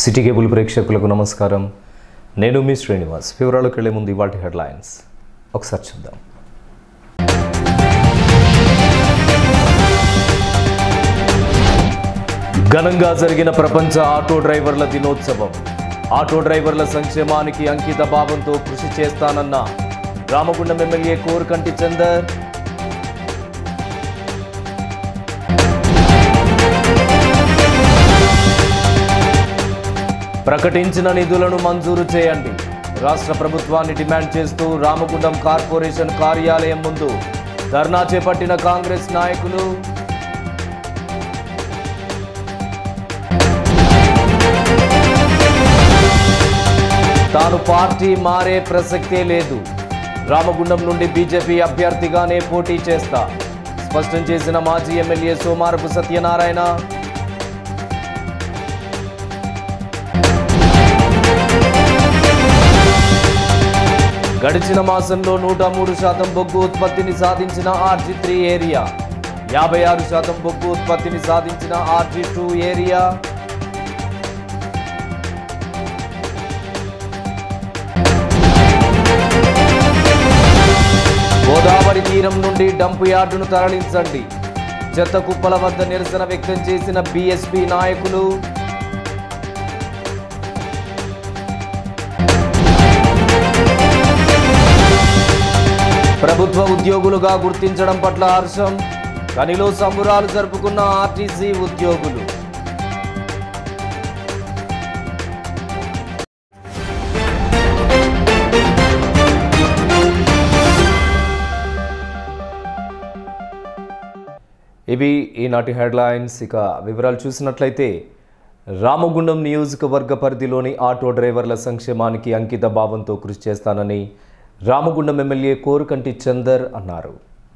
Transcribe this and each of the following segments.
City cable ప్రేక్షకులకు నమస్కారం నేను మీ శ్రీనివాస్ వివరాలకు వెళ్లే ముందు ఇవాటి హెడ్లైన్స్ ఒకసారి చూద్దాం ఘనంగా జరిగిన ప్రపంచ ఆటో డ్రైవర్ల దినోత్సవం ఆటో డ్రైవర్ల సంక్షేమానికి అంకిత భావంతో కృషి చేస్తానన్న రామగుండం ఎమ్మెల్యే కోరకంటి చందర్ ప్రకటించిన నిధులను మంజూరు చేయండి రాష్ట్ర ప్రభుత్వాన్ని డిమాండ్ చేస్తూ రామగుండం కార్పొరేషన్ కార్యాలయం ముందు ధర్నా చేపట్టిన కాంగ్రెస్ నాయకులు తాను పార్టీ మారే ప్రసక్తే లేదు రామగుండం నుండి బీజేపీ అభ్యర్థిగానే పోటీ చేస్తా స్పష్టం చేసిన మాజీ ఎమ్మెల్యే సోమారపు సత్యనారాయణ గడిచిన మాసంలో నూట మూడు శాతం బొగ్గు ఉత్పత్తిని సాధించిన ఆర్జీ త్రీ ఏరియా యాభై ఆరు శాతం బొగ్గు ఉత్పత్తిని సాధించిన ఆర్జీ టూ ఏరియా గోదావరి తీరం నుండి డంపు యార్డును తరలించండి చెత్త కుప్పల వద్ద నిరసన వ్యక్తం చేసిన బీఎస్పీ నాయకులు ప్రభుత్వ ఉద్యోగులుగా గుర్తించడం పట్ల హర్షం కనిలో సంబురాలు జరుపుకున్న ఆర్టీసీ ఉద్యోగులు ఇవి ఈనాటి హెడ్లైన్స్ ఇక వివరాలు చూసినట్లయితే రామగుండం నియోజకవర్గ పరిధిలోని ఆటో డ్రైవర్ల సంక్షేమానికి అంకిత భావంతో కృషి చేస్తానని రామగుండం ఎమ్మెల్యే కోరుకంటి చందర్ అన్నారు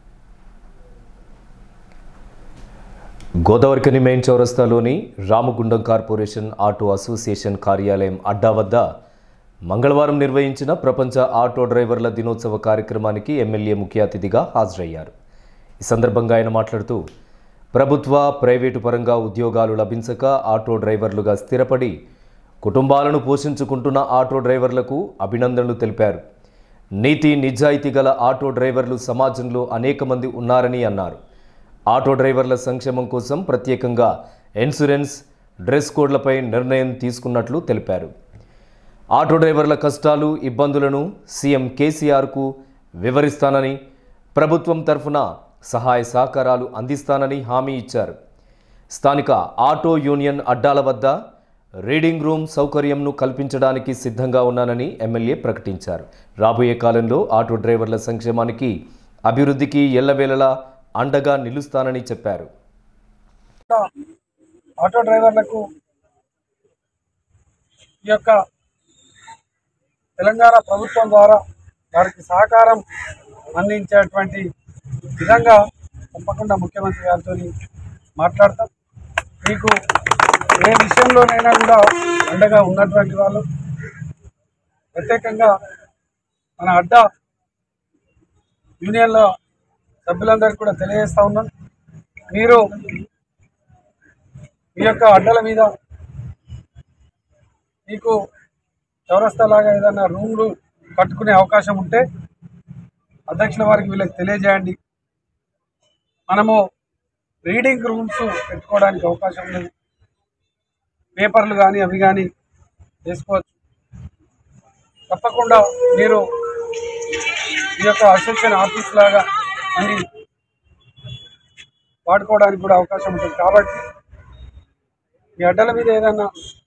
గోదావరికని మెయిన్ చౌరస్తాలోని రామగుండం కార్పొరేషన్ ఆటో అసోసియేషన్ కార్యాలయం అడ్డా వద్ద మంగళవారం నిర్వహించిన ప్రపంచ ఆటో డ్రైవర్ల దినోత్సవ కార్యక్రమానికి ఎమ్మెల్యే ముఖ్య అతిథిగా హాజరయ్యారు ఈ సందర్భంగా ఆయన మాట్లాడుతూ ప్రభుత్వ ప్రైవేటు పరంగా ఉద్యోగాలు లభించక ఆటో డ్రైవర్లుగా స్థిరపడి కుటుంబాలను పోషించుకుంటున్న ఆటో డ్రైవర్లకు అభినందనలు తెలిపారు నీతి నిజాయితీ గల ఆటో డ్రైవర్లు సమాజంలో అనేక మంది ఉన్నారని అన్నారు ఆటో డ్రైవర్ల సంక్షేమం కోసం ప్రత్యేకంగా ఇన్సూరెన్స్ డ్రెస్ కోడ్లపై నిర్ణయం తీసుకున్నట్లు తెలిపారు ఆటో డ్రైవర్ల కష్టాలు ఇబ్బందులను సీఎం కేసీఆర్కు వివరిస్తానని ప్రభుత్వం తరఫున సహాయ సహకారాలు అందిస్తానని హామీ ఇచ్చారు స్థానిక ఆటో యూనియన్ అడ్డాల వద్ద రీడింగ్ రూమ్ సౌకర్యంను కల్పించడానికి సిద్ధంగా ఉన్నానని ఎమ్మెల్యే ప్రకటించారు రాబోయే కాలంలో ఆటో డ్రైవర్ల సంక్షేమానికి అభివృద్ధికి ఎల్లవేళలా అండగా నిలుస్తానని చెప్పారు ఆటో డ్రైవర్లకు ఈ యొక్క తెలంగాణ ప్రభుత్వం ద్వారా వారికి సహకారం అందించేటువంటి విధంగా తప్పకుండా ముఖ్యమంత్రి గారితో మాట్లాడతాం మీకు ఏ విషయంలోనైనా కూడా అండగా ఉన్నటువంటి వాళ్ళు ప్రత్యేకంగా మన అడ్డా యూనియన్ల సభ్యులందరికీ కూడా తెలియజేస్తా ఉన్నాం మీరు ఈ యొక్క అడ్డల మీద మీకు చౌరస్తా లాగా ఏదైనా రూమ్లు కట్టుకునే అవకాశం ఉంటే అధ్యక్షుల వారికి వీళ్ళకి తెలియజేయండి మనము రీడింగ్ రూమ్స్ పెట్టుకోవడానికి అవకాశం ఉంది పేపర్లు కానీ అవి కానీ వేసుకోవచ్చు తప్పకుండా మీరు ఈ యొక్క అసోసియేషన్ ఆఫీస్ లాగా అన్ని వాడుకోవడానికి కూడా అవకాశం ఉంటుంది కాబట్టి ఈ అడ్డల మీద ఏదైనా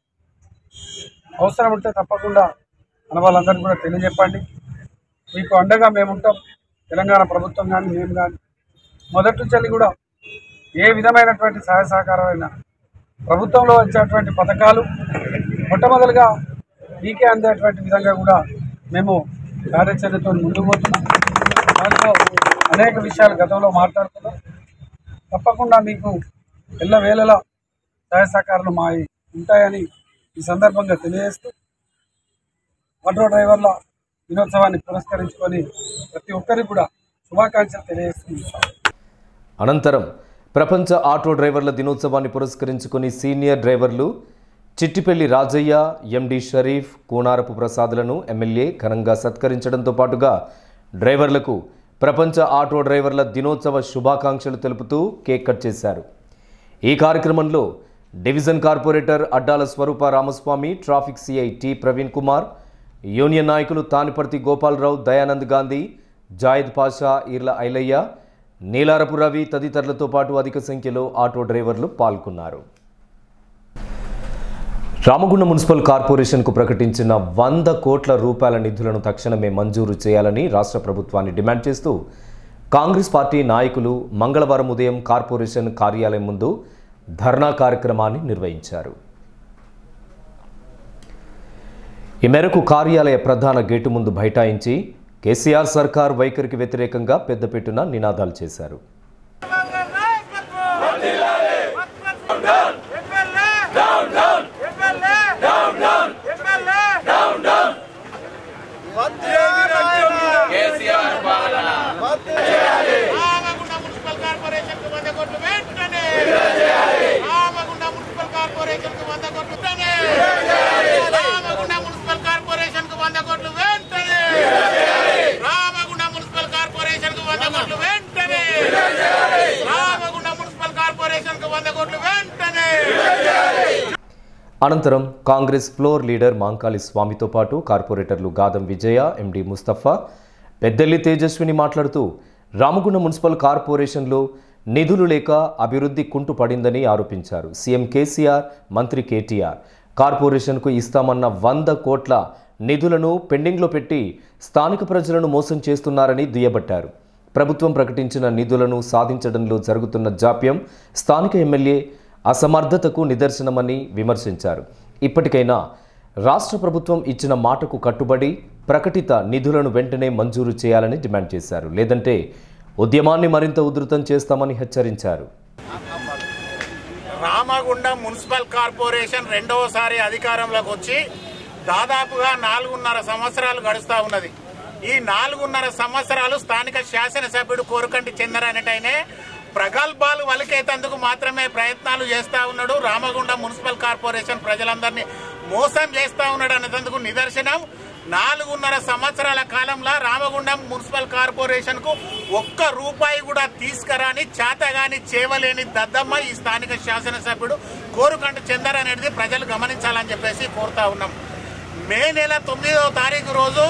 అవసరం ఉంటే తప్పకుండా మన వాళ్ళందరికీ కూడా తెలియజెప్పండి మీకు అండగా మేము ఉంటాం తెలంగాణ ప్రభుత్వం కానీ మేము కానీ మొదటి నుంచి కూడా ఏ విధమైనటువంటి సహాయ సహకారమైన ప్రభుత్వంలో వచ్చేటువంటి పథకాలు మొట్టమొదలుగా మీకే అందేటువంటి విధంగా కూడా మేము కార్యాచరణతో ముందుకు పోతున్నాం దాంట్లో అనేక విషయాలు గతంలో మాట్లాడుతున్నాం తప్పకుండా మీకు ఎల్ల వేళలా సహాయ సహకారాలు మా ఉంటాయని ఈ సందర్భంగా తెలియజేస్తూ ఆటో డ్రైవర్ల దినోత్సవాన్ని పురస్కరించుకొని ప్రతి ఒక్కరికి కూడా శుభాకాంక్షలు తెలియజేస్తున్నాం అనంతరం ప్రపంచ ఆటో డ్రైవర్ల దినోత్సవాన్ని పురస్కరించుకుని సీనియర్ డ్రైవర్లు చిట్టిపెల్లి రాజయ్య ఎండి షరీఫ్ కూనారపు ప్రసాద్లను ఎమ్మెల్యే ఘనంగా సత్కరించడంతో పాటుగా డ్రైవర్లకు ప్రపంచ ఆటో డ్రైవర్ల దినోత్సవ శుభాకాంక్షలు తెలుపుతూ కేక్ కట్ చేశారు ఈ కార్యక్రమంలో division corporator Addala Swarupa Ramaswamy traffic CI T Praveen Kumar union నాయకులు తానిపర్తి గోపాలరావు దయానంద్ గాంధీ జాయిద్ పాషా ఈర్ల ఐలయ్య నీలారపు రవి తదితరులతో పాటు అధిక సంఖ్యలో ఆటో డ్రైవర్లు పాల్గొన్నారు రామగుండం మున్సిపల్ కార్పొరేషన్కు ప్రకటించిన వంద కోట్ల రూపాయల నిధులను తక్షణమే మంజూరు చేయాలని రాష్ట్ర ప్రభుత్వాన్ని డిమాండ్ చేస్తూ కాంగ్రెస్ పార్టీ నాయకులు మంగళవారం ఉదయం కార్పొరేషన్ కార్యాలయం ముందు ధర్నా కార్యక్రమాన్ని నిర్వహించారు ఈ మేరకు కార్యాలయ ప్రధాన గేటు ముందు బైఠాయించి కేసీఆర్ సర్కార్ వైఖరికి వ్యతిరేకంగా పెద్దపెట్టున నినాదాలు చేశారు రామగుండ మున్సిపల్ కార్పొరేషన్ కు వంద కోట్లు వెంటనే రామగుండ మున్సిపల్ కార్పొరేషన్ కు వంద కోట్లు వెంటనే రామగుండ మున్సిపల్ కార్పొరేషన్ కు వంద కోట్లు వెంటనే రామగుండ మున్సిపల్ కార్పొరేషన్ కు వంద కోట్లు వెంటనే రామగుండ మున్సిపల్ కార్పొరేషన్ కు వంద కోట్లు వెంటనే అనంతరం కాంగ్రెస్ ఫ్లోర్ లీడర్ మాంకాళి స్వామితో పాటు కార్పొరేటర్లు గాదం విజయ ఎండి ముస్తఫా పెద్దెల్లి తేజస్విని మాట్లాడుతూ రామగుండ మున్సిపల్ కార్పొరేషన్లో నిధులు లేక అభివృద్ధి కుంటుపడిందని ఆరోపించారు సీఎం కేసీఆర్ మంత్రి కేటీఆర్ కార్పొరేషన్కు ఇస్తామన్న వంద కోట్ల నిధులను పెండింగ్లో పెట్టి స్థానిక ప్రజలను మోసం చేస్తున్నారని దుయ్యబట్టారు ప్రభుత్వం ప్రకటించిన నిధులను సాధించడంలో జరుగుతున్న జాప్యం స్థానిక ఎమ్మెల్యే అసమర్థతకు నిదర్శనమని విమర్శించారు ఇప్పటికైనా రాష్ట్ర ప్రభుత్వం ఇచ్చిన మాటకు కట్టుబడి ప్రకటిత నిధులను వెంటనే మంజూరు చేయాలని డిమాండ్ చేశారు లేదంటే ఉద్యమాన్ని మరింత ఉధృతం చేస్తామని హెచ్చరించారు రామగుండం మున్సిపల్ కార్పొరేషన్ రెండవసారి అధికారంలోకి వచ్చి దాదాపుగా నాలుగున్నర సంవత్సరాలు గడుస్తా ఉన్నది ఈ నాలుగున్నర సంవత్సరాలు స్థానిక శాసనసభ్యుడు కోరుకంటి చంద్రనటైనే ప్రగల్భాలు వలికేతందుకు మాత్రమే ప్రయత్నాలు చేస్తా ఉన్నాడు రామగుండం మున్సిపల్ కార్పొరేషన్ ప్రజలందరినీ మోసం చేస్తా ఉన్నాడు అనేందుకు నిదర్శనం నాలుగున్నర సంవత్సరాల కాలంలో రామగుండం మున్సిపల్ కార్పొరేషన్ కు ఒక్క రూపాయి కూడా తీసుకురాని చేతగాని చేవలేని దద్దమ్మ ఈ స్థానిక శాసనసభ్యుడు కోరుకంట చందర్ అనేది ప్రజలు గమనించాలని చెప్పేసి కోరుతా ఉన్నాం మే నెల తొమ్మిదవ తారీఖు రోజు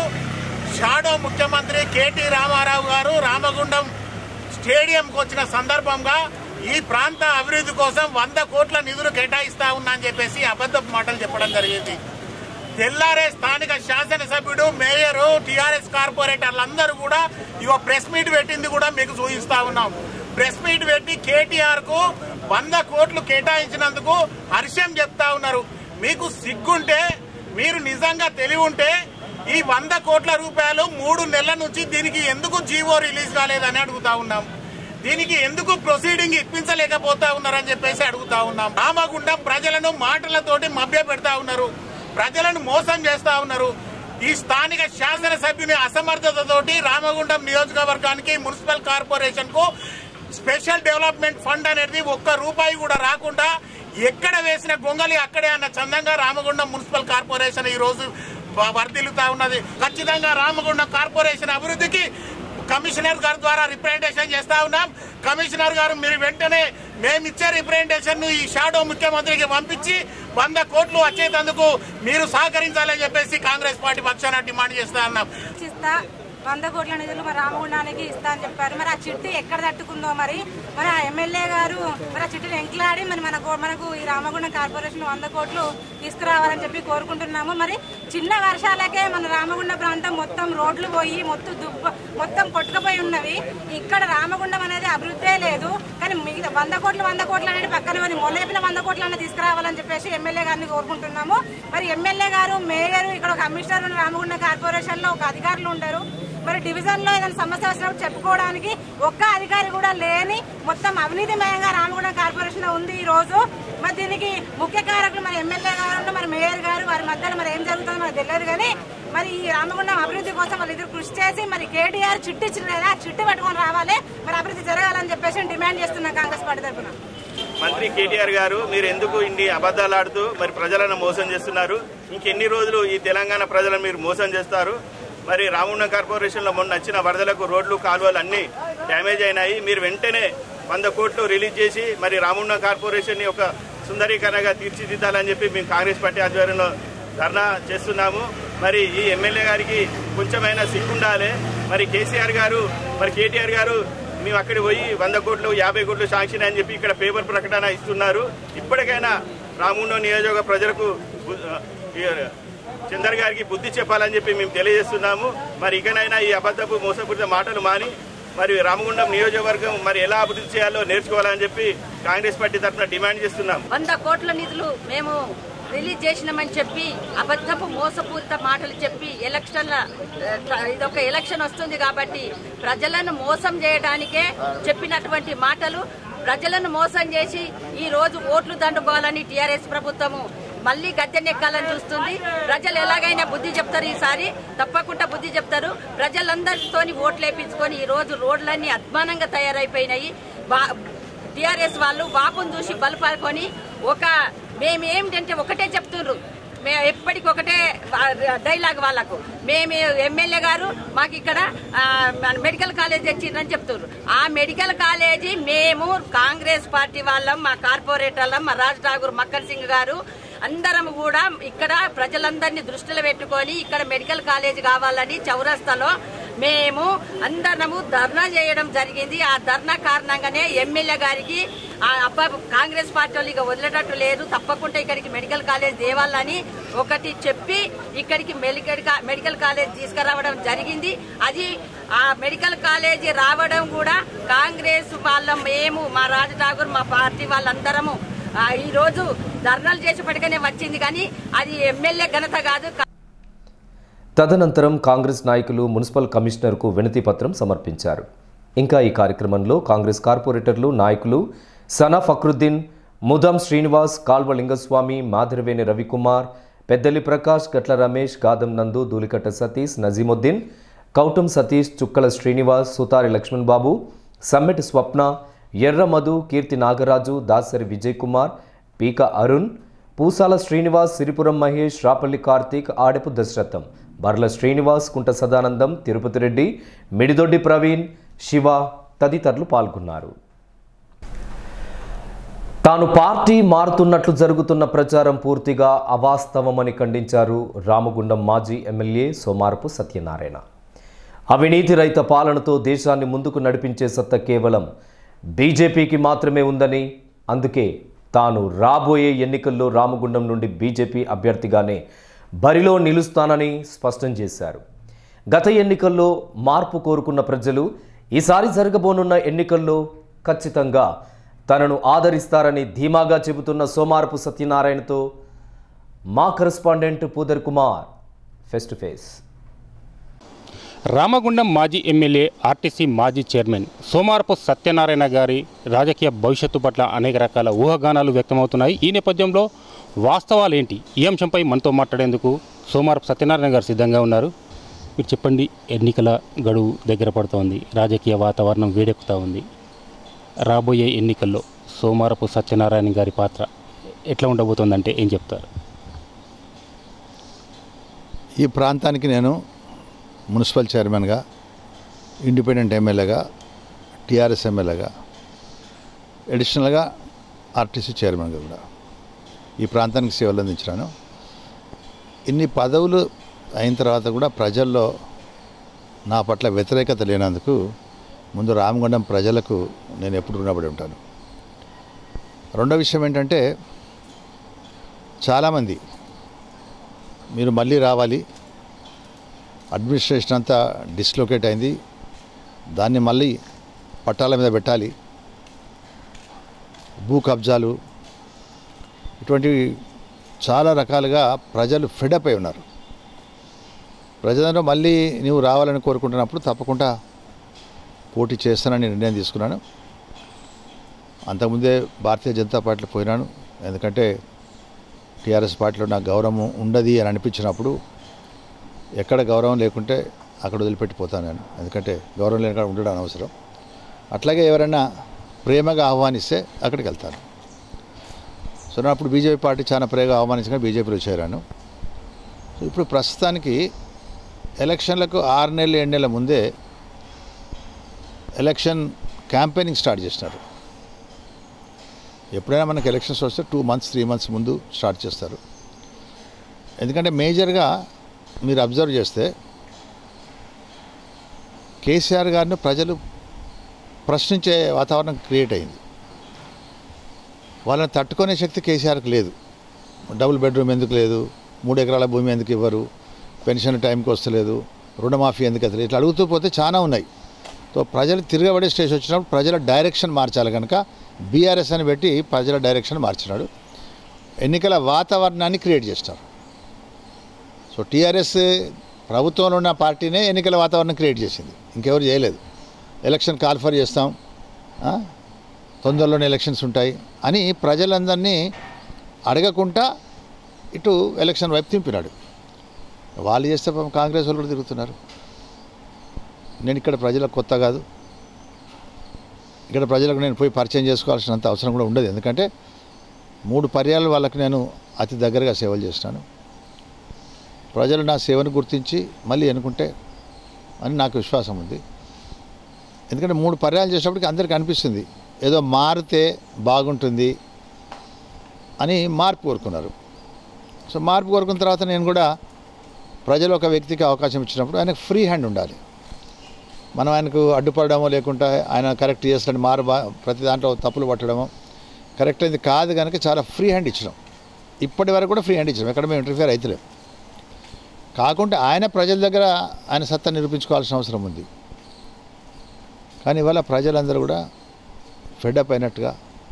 షాడో ముఖ్యమంత్రి కేటీ రామారావు గారు రామగుండం స్టేడియంకి వచ్చిన సందర్భంగా ఈ ప్రాంత అభివృద్ధి కోసం వంద కోట్ల నిధులు కేటాయిస్తా ఉన్నా అని చెప్పేసి అబద్ధపు మాటలు చెప్పడం జరిగింది తెల్లారే స్థానిక శాసనసభ్యుడు మేయరు టిఆర్ఎస్ కార్పొరేటర్లందరూ కూడా ఇవ ప్రెస్ మీట్ పెట్టింది కూడా మీకు చూపిస్తా ఉన్నాం ప్రెస్ మీట్ పెట్టి కేటీఆర్ కు వంద కోట్లు కేటాయించినందుకు హర్షం చెప్తా ఉన్నారు మీకు సిగ్గుంటే మీరు నిజంగా తెలివి ఉంటే ఈ వంద కోట్ల రూపాయలు మూడు నెలల నుంచి దీనికి ఎందుకు జీవో రిలీజ్ కాలేదని అడుగుతా ఉన్నాం దీనికి ఎందుకు ప్రొసీడింగ్ ఇప్పించలేకపోతా ఉన్నారని చెప్పేసి అడుగుతా ఉన్నాం రామగుండం ప్రజలను మాటలతోటి మభ్య పెడతా ఉన్నారు ప్రజలను మోసం చేస్తా ఉన్నారు ఈ స్థానిక శాసనసభ్యుని అసమర్థతతోటి రామగుండం నియోజకవర్గానికి మున్సిపల్ కార్పొరేషన్ కు స్పెషల్ డెవలప్మెంట్ ఫండ్ అనేది ఒక్క రూపాయి కూడా రాకుండా ఎక్కడ వేసిన గొంగలి అక్కడే అన్న చందంగా రామగుండం మున్సిపల్ కార్పొరేషన్ ఈ రోజు వ- వర్ధిల్లుతా ఉన్నది ఖచ్చితంగా రామగుండం కార్పొరేషన్ అభివృద్ధికి కమిషనర్ గారి ద్వారా రిప్రజెంటేషన్ చేస్తా ఉన్నాం కమిషనర్ గారు మీరు వెంటనే మేము ఇచ్చే రిప్రజెంటేషన్ ను ఈ షాడో ముఖ్యమంత్రికి పంపించి వంద కోట్లు వచ్చేటందుకు మీరు సహకరించాలని చెప్పేసి కాంగ్రెస్ పార్టీ పక్షాన డిమాండ్ చేస్తా ఉన్నాం ఇస్తా వంద కోట్ల నిధులు మరి రామగుండానికి ఇస్తా అని చెప్పారు మరి ఆ చిట్టి ఎక్కడ తట్టుకుందో మరి మరి ఆ ఎమ్మెల్యే గారు మరి ఆ చిట్టిని ఎంకలాడి మరి మన గో- మనకు ఈ రామగుండం కార్పొరేషన్ వంద కోట్లు తీసుకురావాలని చెప్పి కోరుకుంటున్నాము మరి చిన్న వర్షాలకే మన రామగుండ ప్రాంతం మొత్తం రోడ్లు పోయి మొత్తం దుబ్బ మొత్తం కొట్టుకుపోయి ఉన్నవి ఇక్కడ రామగుండం అనేది అభివృద్ధే లేదు కానీ మిగతా వంద కోట్లు వంద కోట్లు అనేది పక్కన మరి మొన్న వంద కోట్లు అనేది తీసుకురావాలని చెప్పేసి ఎమ్మెల్యే గారిని కోరుకుంటున్నాము మరి ఎమ్మెల్యే గారు మేయర్ ఇక్కడ ఒక కమిషనర్ ఉన్న రామగుండ కార్పొరేషన్ లో ఒక అధికారులు ఉండరు మరి డివిజన్ లో ఏదైనా సమస్య వచ్చినప్పుడు చెప్పుకోవడానికి ఒక్క అధికారి కూడా లేని మొత్తం అవినీతిమయంగా రామగుండం కార్పొరేషన్ ఉంది ఈ రోజు మరి దీనికి ముఖ్య కారకులు మరి ఎమ్మెల్యే గారు మరి మేయర్ గారు వారి మధ్యలో మరి ఏం జరుగుతుందో మనకు తెలియదు కానీ మరి ఈ రామగుండం అభివృద్ధి కోసం వాళ్ళు ఇద్దరు కృషి చేసి మరి కేటీఆర్ చిట్టి ఇచ్చిన కదా చిట్టి పట్టుకొని రావాలి మరి అభివృద్ధి జరగాలని చెప్పేసి డిమాండ్ చేస్తున్నాం కాంగ్రెస్ పార్టీ తరఫున మంత్రి కేటీఆర్ గారు మీరు ఎందుకు ఇన్ని అబద్ధాలు ఆడుతూ మరి ప్రజలను మోసం చేస్తున్నారు ఇంకెన్ని రోజులు ఈ తెలంగాణ ప్రజలను మీరు మోసం చేస్తారు మరి రామగుండం కార్పొరేషన్లో మొన్న వచ్చిన వరదలకు రోడ్లు కాలువలు అన్నీ డ్యామేజ్ అయినాయి మీరు వెంటనే వంద కోట్లు రిలీజ్ చేసి మరి రామగుండం కార్పొరేషన్ని ఒక సుందరీకరణగా తీర్చిదిద్దాలని చెప్పి మేము కాంగ్రెస్ పార్టీ ఆధ్వర్యంలో ధర్నా చేస్తున్నాము మరి ఈ ఎమ్మెల్యే గారికి కొంచెమైనా సిగ్గుండాలి మరి కేసీఆర్ గారు మరి కేటీఆర్ గారు మేము అక్కడికి పోయి వంద కోట్లు యాభై కోట్లు శాంక్షన్ అని చెప్పి ఇక్కడ పేపర్ ప్రకటన ఇస్తున్నారు ఇప్పటికైనా రామగుండం నియోజక ప్రజలకు గు- ఈ చందర్ గారికి బుద్ధి చెప్పాలని చెప్పి మేము తెలియజేస్తున్నాము మరి ఇకనైనా ఈ అబద్ధపు మోసపూరిత మాటలు మాని మరి రామగుండం నియోజకవర్గం మరి ఎలా అభివృద్ధి చేయాలో నేర్చుకోవాలని చెప్పి కాంగ్రెస్ పార్టీ తరఫున డిమాండ్ చేస్తున్నాం వంద కోట్ల నిధులు మేము రిలీజ్ చేసినామని చెప్పి అబద్ధపు మోసపూరిత మాటలు చెప్పి ఎలక్షన్ల ఇది ఒక ఎలక్షన్ వస్తుంది కాబట్టి ప్రజలను మోసం చేయడానికే చెప్పినటువంటి మాటలు ప్రజలను మోసం చేసి ఈ రోజు ఓట్లు దండుకోవాలని టీఆర్ఎస్ ప్రభుత్వము మళ్ళీ గద్దెనెక్కాలని చూస్తుంది ప్రజలు ఎలాగైనా బుద్ధి చెప్తారు ఈసారి తప్పకుండా బుద్ధి చెప్తారు ప్రజలందరితోని ఓట్లు వేయించుకొని ఈ రోజు రోడ్లన్నీ అధ్వానంగా తయారైపోయినాయి వా- టిఆర్ఎస్ వాళ్ళు వాపును చూసి బలపాకొని ఒక మేము ఏమిటంటే ఒకటే చెప్తుండ్రు మే ఎప్పటికి ఒకటే డైలాగ్ వాళ్ళకు మేము ఎమ్మెల్యే గారు మాకు ఇక్కడ ఆ, మన మెడికల్ కాలేజ్ తెచ్చిందని చెప్తున్నారు ఆ మెడికల్ కాలేజీ మేము కాంగ్రెస్ పార్టీ వాళ్ళం మా కార్పొరేటర్లం మా రాజ్ ఠాగూర్ మక్కన్ సింగ్ గారు అందరం కూడా ఇక్కడ ప్రజలందరినీ దృష్టిలో పెట్టుకొని ఇక్కడ మెడికల్ కాలేజ్ కావాలని చౌరస్తాలో మేము అందరము ధర్నా చేయడం జరిగింది ఆ ధర్నా కారణంగానే ఎమ్మెల్యే గారికి ఆ అబ్బా కాంగ్రెస్ పార్టీ వాళ్ళు ఇక వదిలేటట్టు లేదు తప్పకుండా ఇక్కడికి మెడికల్ కాలేజ్ తేవాలని ఒకటి చెప్పి ఇక్కడికి మెడికల్ కా- మెడికల్ కాలేజ్ తీసుకురావడం జరిగింది అది ఆ మెడికల్ కాలేజీ రావడం కూడా కాంగ్రెస్ వాళ్ళం మేము మా రాజు ఠాగూర్ మా పార్టీ వాళ్ళందరము ఆ, ఈ రోజు ధర్నాలు చేసేపటికనే వచ్చింది కానీ అది ఎమ్మెల్యే ఘనత కాదు తదనంతరం కాంగ్రెస్ నాయకులు మున్సిపల్ కమిషనర్కు వినతి పత్రం సమర్పించారు ఇంకా ఈ కార్యక్రమంలో కాంగ్రెస్ కార్పొరేటర్లు నాయకులు సనా ఫక్రుద్దీన్ ముదాం శ్రీనివాస్ కాల్వ లింగస్వామి మాధరవేణి రవికుమార్ పెద్దలి ప్రకాష్ గట్ల రమేష్ గాదం నందు దూలికట్ట సతీష్ నజీముద్దీన్ కౌటం సతీష్ చుక్కల శ్రీనివాస్ సుతారి లక్ష్మణ్ బాబు సమ్మెటి స్వప్న ఎర్ర మధు కీర్తి నాగరాజు దాసరి విజయ్ కుమార్ పీక అరుణ్ పూసాల శ్రీనివాస్ సిరిపురం మహేష్ రాపల్లి కార్తీక్ ఆడపు దశరథం బర్ల శ్రీనివాస్ కుంట సదానందం తిరుపతి రెడ్డి మిడిదొడ్డి ప్రవీణ్ శివ తదితరులు పాల్గొన్నారు తాను పార్టీ మారుతున్నట్లు జరుగుతున్న ప్రచారం పూర్తిగా అవాస్తవమని ఖండించారు రామగుండం మాజీ ఎమ్మెల్యే సోమారపు సత్యనారాయణ అవినీతి రహిత పాలనతో దేశాన్ని ముందుకు నడిపించే సత్తా కేవలం బీజేపీకి మాత్రమే ఉందని అందుకే తాను రాబోయే ఎన్నికల్లో రామగుండం నుండి బీజేపీ అభ్యర్థిగానే బరిలో నిలుస్తానని స్పష్టం చేశారు గత ఎన్నికల్లో మార్పు కోరుకున్న ప్రజలు ఈసారి జరగబోనున్న ఎన్నికల్లో ఖచ్చితంగా తనను ఆదరిస్తారని ధీమాగా చెబుతున్న సోమారపు సత్యనారాయణతో మా correspondent Poodar Kumar face to face Ramagundam మాజీ ఎమ్మెల్యే ఆర్టీసీ మాజీ చైర్మన్ సోమారపు సత్యనారాయణ గారి రాజకీయ భవిష్యత్తు పట్ల అనేక రకాల ఊహాగానాలు వ్యక్తమవుతున్నాయి ఈ నేపథ్యంలో వాస్తవాలు ఏంటి ఈ అంశంపై మనతో మాట్లాడేందుకు సోమారపు సత్యనారాయణ గారు సిద్ధంగా ఉన్నారు మీరు చెప్పండి ఎన్నికల గడువు దగ్గర పడుతోంది రాజకీయ వాతావరణం వేడెక్కుతూ ఉంది రాబోయే ఎన్నికల్లో సోమారపు సత్యనారాయణ గారి పాత్ర ఎట్లా ఉండబోతోందంటే ఏం చెప్తారు ఈ ప్రాంతానికి నేను మున్సిపల్ చైర్మన్గా ఇండిపెండెంట్ ఎమ్మెల్యేగా టీఆర్ఎస్ ఎమ్మెల్యేగా అడిషనల్గా ఆర్టీసీ చైర్మన్గా కూడా ఈ ప్రాంతానికి సేవలు అందించినాను ఇన్ని పదవులు అయిన తర్వాత కూడా ప్రజల్లో నా పట్ల వ్యతిరేకత లేనందుకు ముందు రామగుండం ప్రజలకు నేను ఎప్పుడు రుణపడి ఉంటాను రెండో విషయం ఏంటంటే చాలామంది మీరు మళ్ళీ రావాలి అడ్మినిస్ట్రేషన్ అంతా డిస్లొకేట్ అయింది దాన్ని మళ్ళీ పట్టాల మీద పెట్టాలి భూ కబ్జాలు ఇటువంటివి చాలా రకాలుగా ప్రజలు ఫెడప్ అయి ఉన్నారు ప్రజలందరూ మళ్ళీ నువ్వు రావాలని కోరుకుంటున్నప్పుడు తప్పకుండా పోటీ చేస్తానని నిర్ణయం తీసుకున్నాను అంతకుముందే భారతీయ జనతా పార్టీలో పోయినాను ఎందుకంటే టీఆర్ఎస్ పార్టీలో నాకు గౌరవం ఉండదు అని అనిపించినప్పుడు ఎక్కడ గౌరవం లేకుంటే అక్కడ వదిలిపెట్టిపోతాను నేను ఎందుకంటే గౌరవం లేని కాడ ఉండడం అనవసరం అట్లాగే ఎవరైనా ప్రేమగా ఆహ్వానిస్తే అక్కడికి వెళ్తాను సో నేను అప్పుడు బీజేపీ పార్టీ చాలా ప్రేగా అవమానించగా బీజేపీలో చేరాను సో ఇప్పుడు ప్రస్తుతానికి ఎలక్షన్లకు ఆరు నెలలు ఏడు నెలల ముందే ఎలక్షన్ క్యాంపెయినింగ్ స్టార్ట్ చేసినారు ఎప్పుడైనా మనకి ఎలక్షన్స్ వస్తే టూ మంత్స్ త్రీ మంత్స్ ముందు స్టార్ట్ చేస్తారు ఎందుకంటే మేజర్గా మీరు అబ్జర్వ్ చేస్తే కేసీఆర్ గారిని ప్రజలు ప్రశ్నించే వాతావరణం క్రియేట్ అయింది వాళ్ళని తట్టుకునే శక్తి కేసీఆర్కి లేదు డబుల్ బెడ్రూమ్ ఎందుకు లేదు మూడు ఎకరాల భూమి ఎందుకు ఇవ్వరు పెన్షన్ టైంకి వస్తలేదు రుణమాఫీ ఎందుకు అసలు ఇట్లా అడుగుతూ పోతే చాలా ఉన్నాయి సో ప్రజలు తిరగబడే స్టేజ్ వచ్చినప్పుడు ప్రజల డైరెక్షన్ మార్చాలి కనుక బీఆర్ఎస్ అని పెట్టి ప్రజల డైరెక్షన్ మార్చినాడు ఎన్నికల వాతావరణాన్ని క్రియేట్ చేస్తారు సో టీఆర్ఎస్ ప్రభుత్వంలో ఉన్న పార్టీనే ఎన్నికల వాతావరణం క్రియేట్ చేసింది ఇంకెవరు చేయలేదు ఎలక్షన్ కాల్ఫర్ చేస్తాం ఆ? తొందరలోనే ఎలక్షన్స్ ఉంటాయి అని ప్రజలందరినీ అడగకుండా ఇటు ఎలక్షన్ వైపు తింపినాడు వాళ్ళు చేస్తే పాపం కాంగ్రెస్ వాళ్ళు కూడా తిరుగుతున్నారు నేను ఇక్కడ ప్రజలకు కొత్త కాదు ఇక్కడ ప్రజలకు నేను పోయి పరిచయం చేసుకోవాల్సినంత అవసరం కూడా ఉండదు ఎందుకంటే మూడు పర్యాలు వాళ్ళకి నేను అతి దగ్గరగా సేవలు చేసినాను ప్రజలు నా సేవను గుర్తించి మళ్ళీ ఎన్నుకుంటే అని నాకు విశ్వాసం ఉంది ఎందుకంటే మూడు పర్యాలు చేసినప్పటికి అందరికీ అనిపిస్తుంది ఏదో మారితే బాగుంటుంది అని మార్పు కోరుకున్నారు సో మార్పు కోరుకున్న తర్వాత నేను కూడా ప్రజలు ఒక వ్యక్తికి అవకాశం ఇచ్చినప్పుడు ఆయనకు ఫ్రీ హ్యాండ్ ఉండాలి మనం ఆయనకు అడ్డుపడమో లేకుంటే ఆయన కరెక్ట్ చేస్తాడు మారు బా- ప్రతి దాంట్లో తప్పులు పట్టడమో కరెక్ట్ అయింది కాదు కనుక చాలా ఫ్రీ హ్యాండ్ ఇచ్చినాం ఇప్పటి వరకు కూడా ఫ్రీ హ్యాండ్ ఇచ్చినాం ఎక్కడ మేము ఇంటర్ఫియర్ అవుతలేం కాకుంటే ఆయన ప్రజల దగ్గర ఆయన సత్తా నిరూపించుకోవాల్సిన అవసరం ఉంది కానీ ఇవాళ ప్రజలందరూ కూడా ఫెడప్ అయినట్టుగా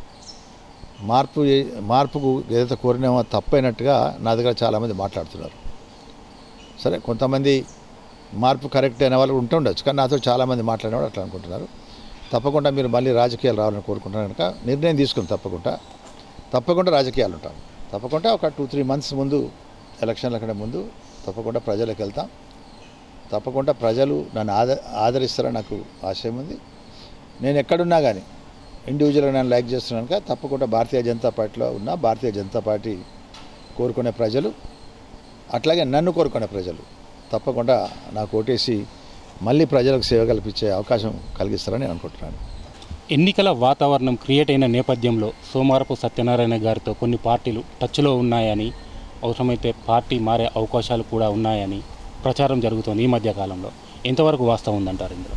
మార్పు ఏ- మార్పుకు ఏదైతే కోరినామో అది తప్పైనట్టుగా నా దగ్గర చాలామంది మాట్లాడుతున్నారు సరే కొంతమంది మార్పు కరెక్ట్ అయిన వాళ్ళు ఉంటూ ఉండొచ్చు కానీ నాతో చాలామంది మాట్లాడిన వాళ్ళు అట్లా అనుకుంటున్నారు తప్పకుండా మీరు మళ్ళీ రాజకీయాలు రావాలని కోరుకుంటున్నారు కనుక నిర్ణయం తీసుకుని తప్పకుండా తప్పకుండా రాజకీయాలు ఉంటాం తప్పకుండా ఒక టూ త్రీ మంత్స్ ముందు ఎలక్షన్ల కంటే ముందు తప్పకుండా ప్రజలకు వెళ్తాం తప్పకుండా ప్రజలు నన్ను ఆద ఆదరిస్తారని నాకు ఆశయం ఉంది నేను ఎక్కడున్నా కానీ ఇండివిజువల్గా నేను లైక్ చేస్తున్నాను కనుక తప్పకుండా భారతీయ జనతా పార్టీలో ఉన్న భారతీయ జనతా పార్టీ కోరుకునే ప్రజలు అట్లాగే నన్ను కోరుకునే ప్రజలు తప్పకుండా నాకు ఓటేసి మళ్ళీ ప్రజలకు సేవ కల్పించే అవకాశం కలిగిస్తారని నేను అనుకుంటున్నాను ఎన్నికల వాతావరణం క్రియేట్ అయిన నేపథ్యంలో సోమారపు సత్యనారాయణ గారితో కొన్ని పార్టీలు టచ్లో ఉన్నాయని అవసరమైతే పార్టీ మారే అవకాశాలు కూడా ఉన్నాయని ప్రచారం జరుగుతోంది ఈ మధ్య కాలంలో ఎంతవరకు వాస్తవం ఉందంటారు ఇందులో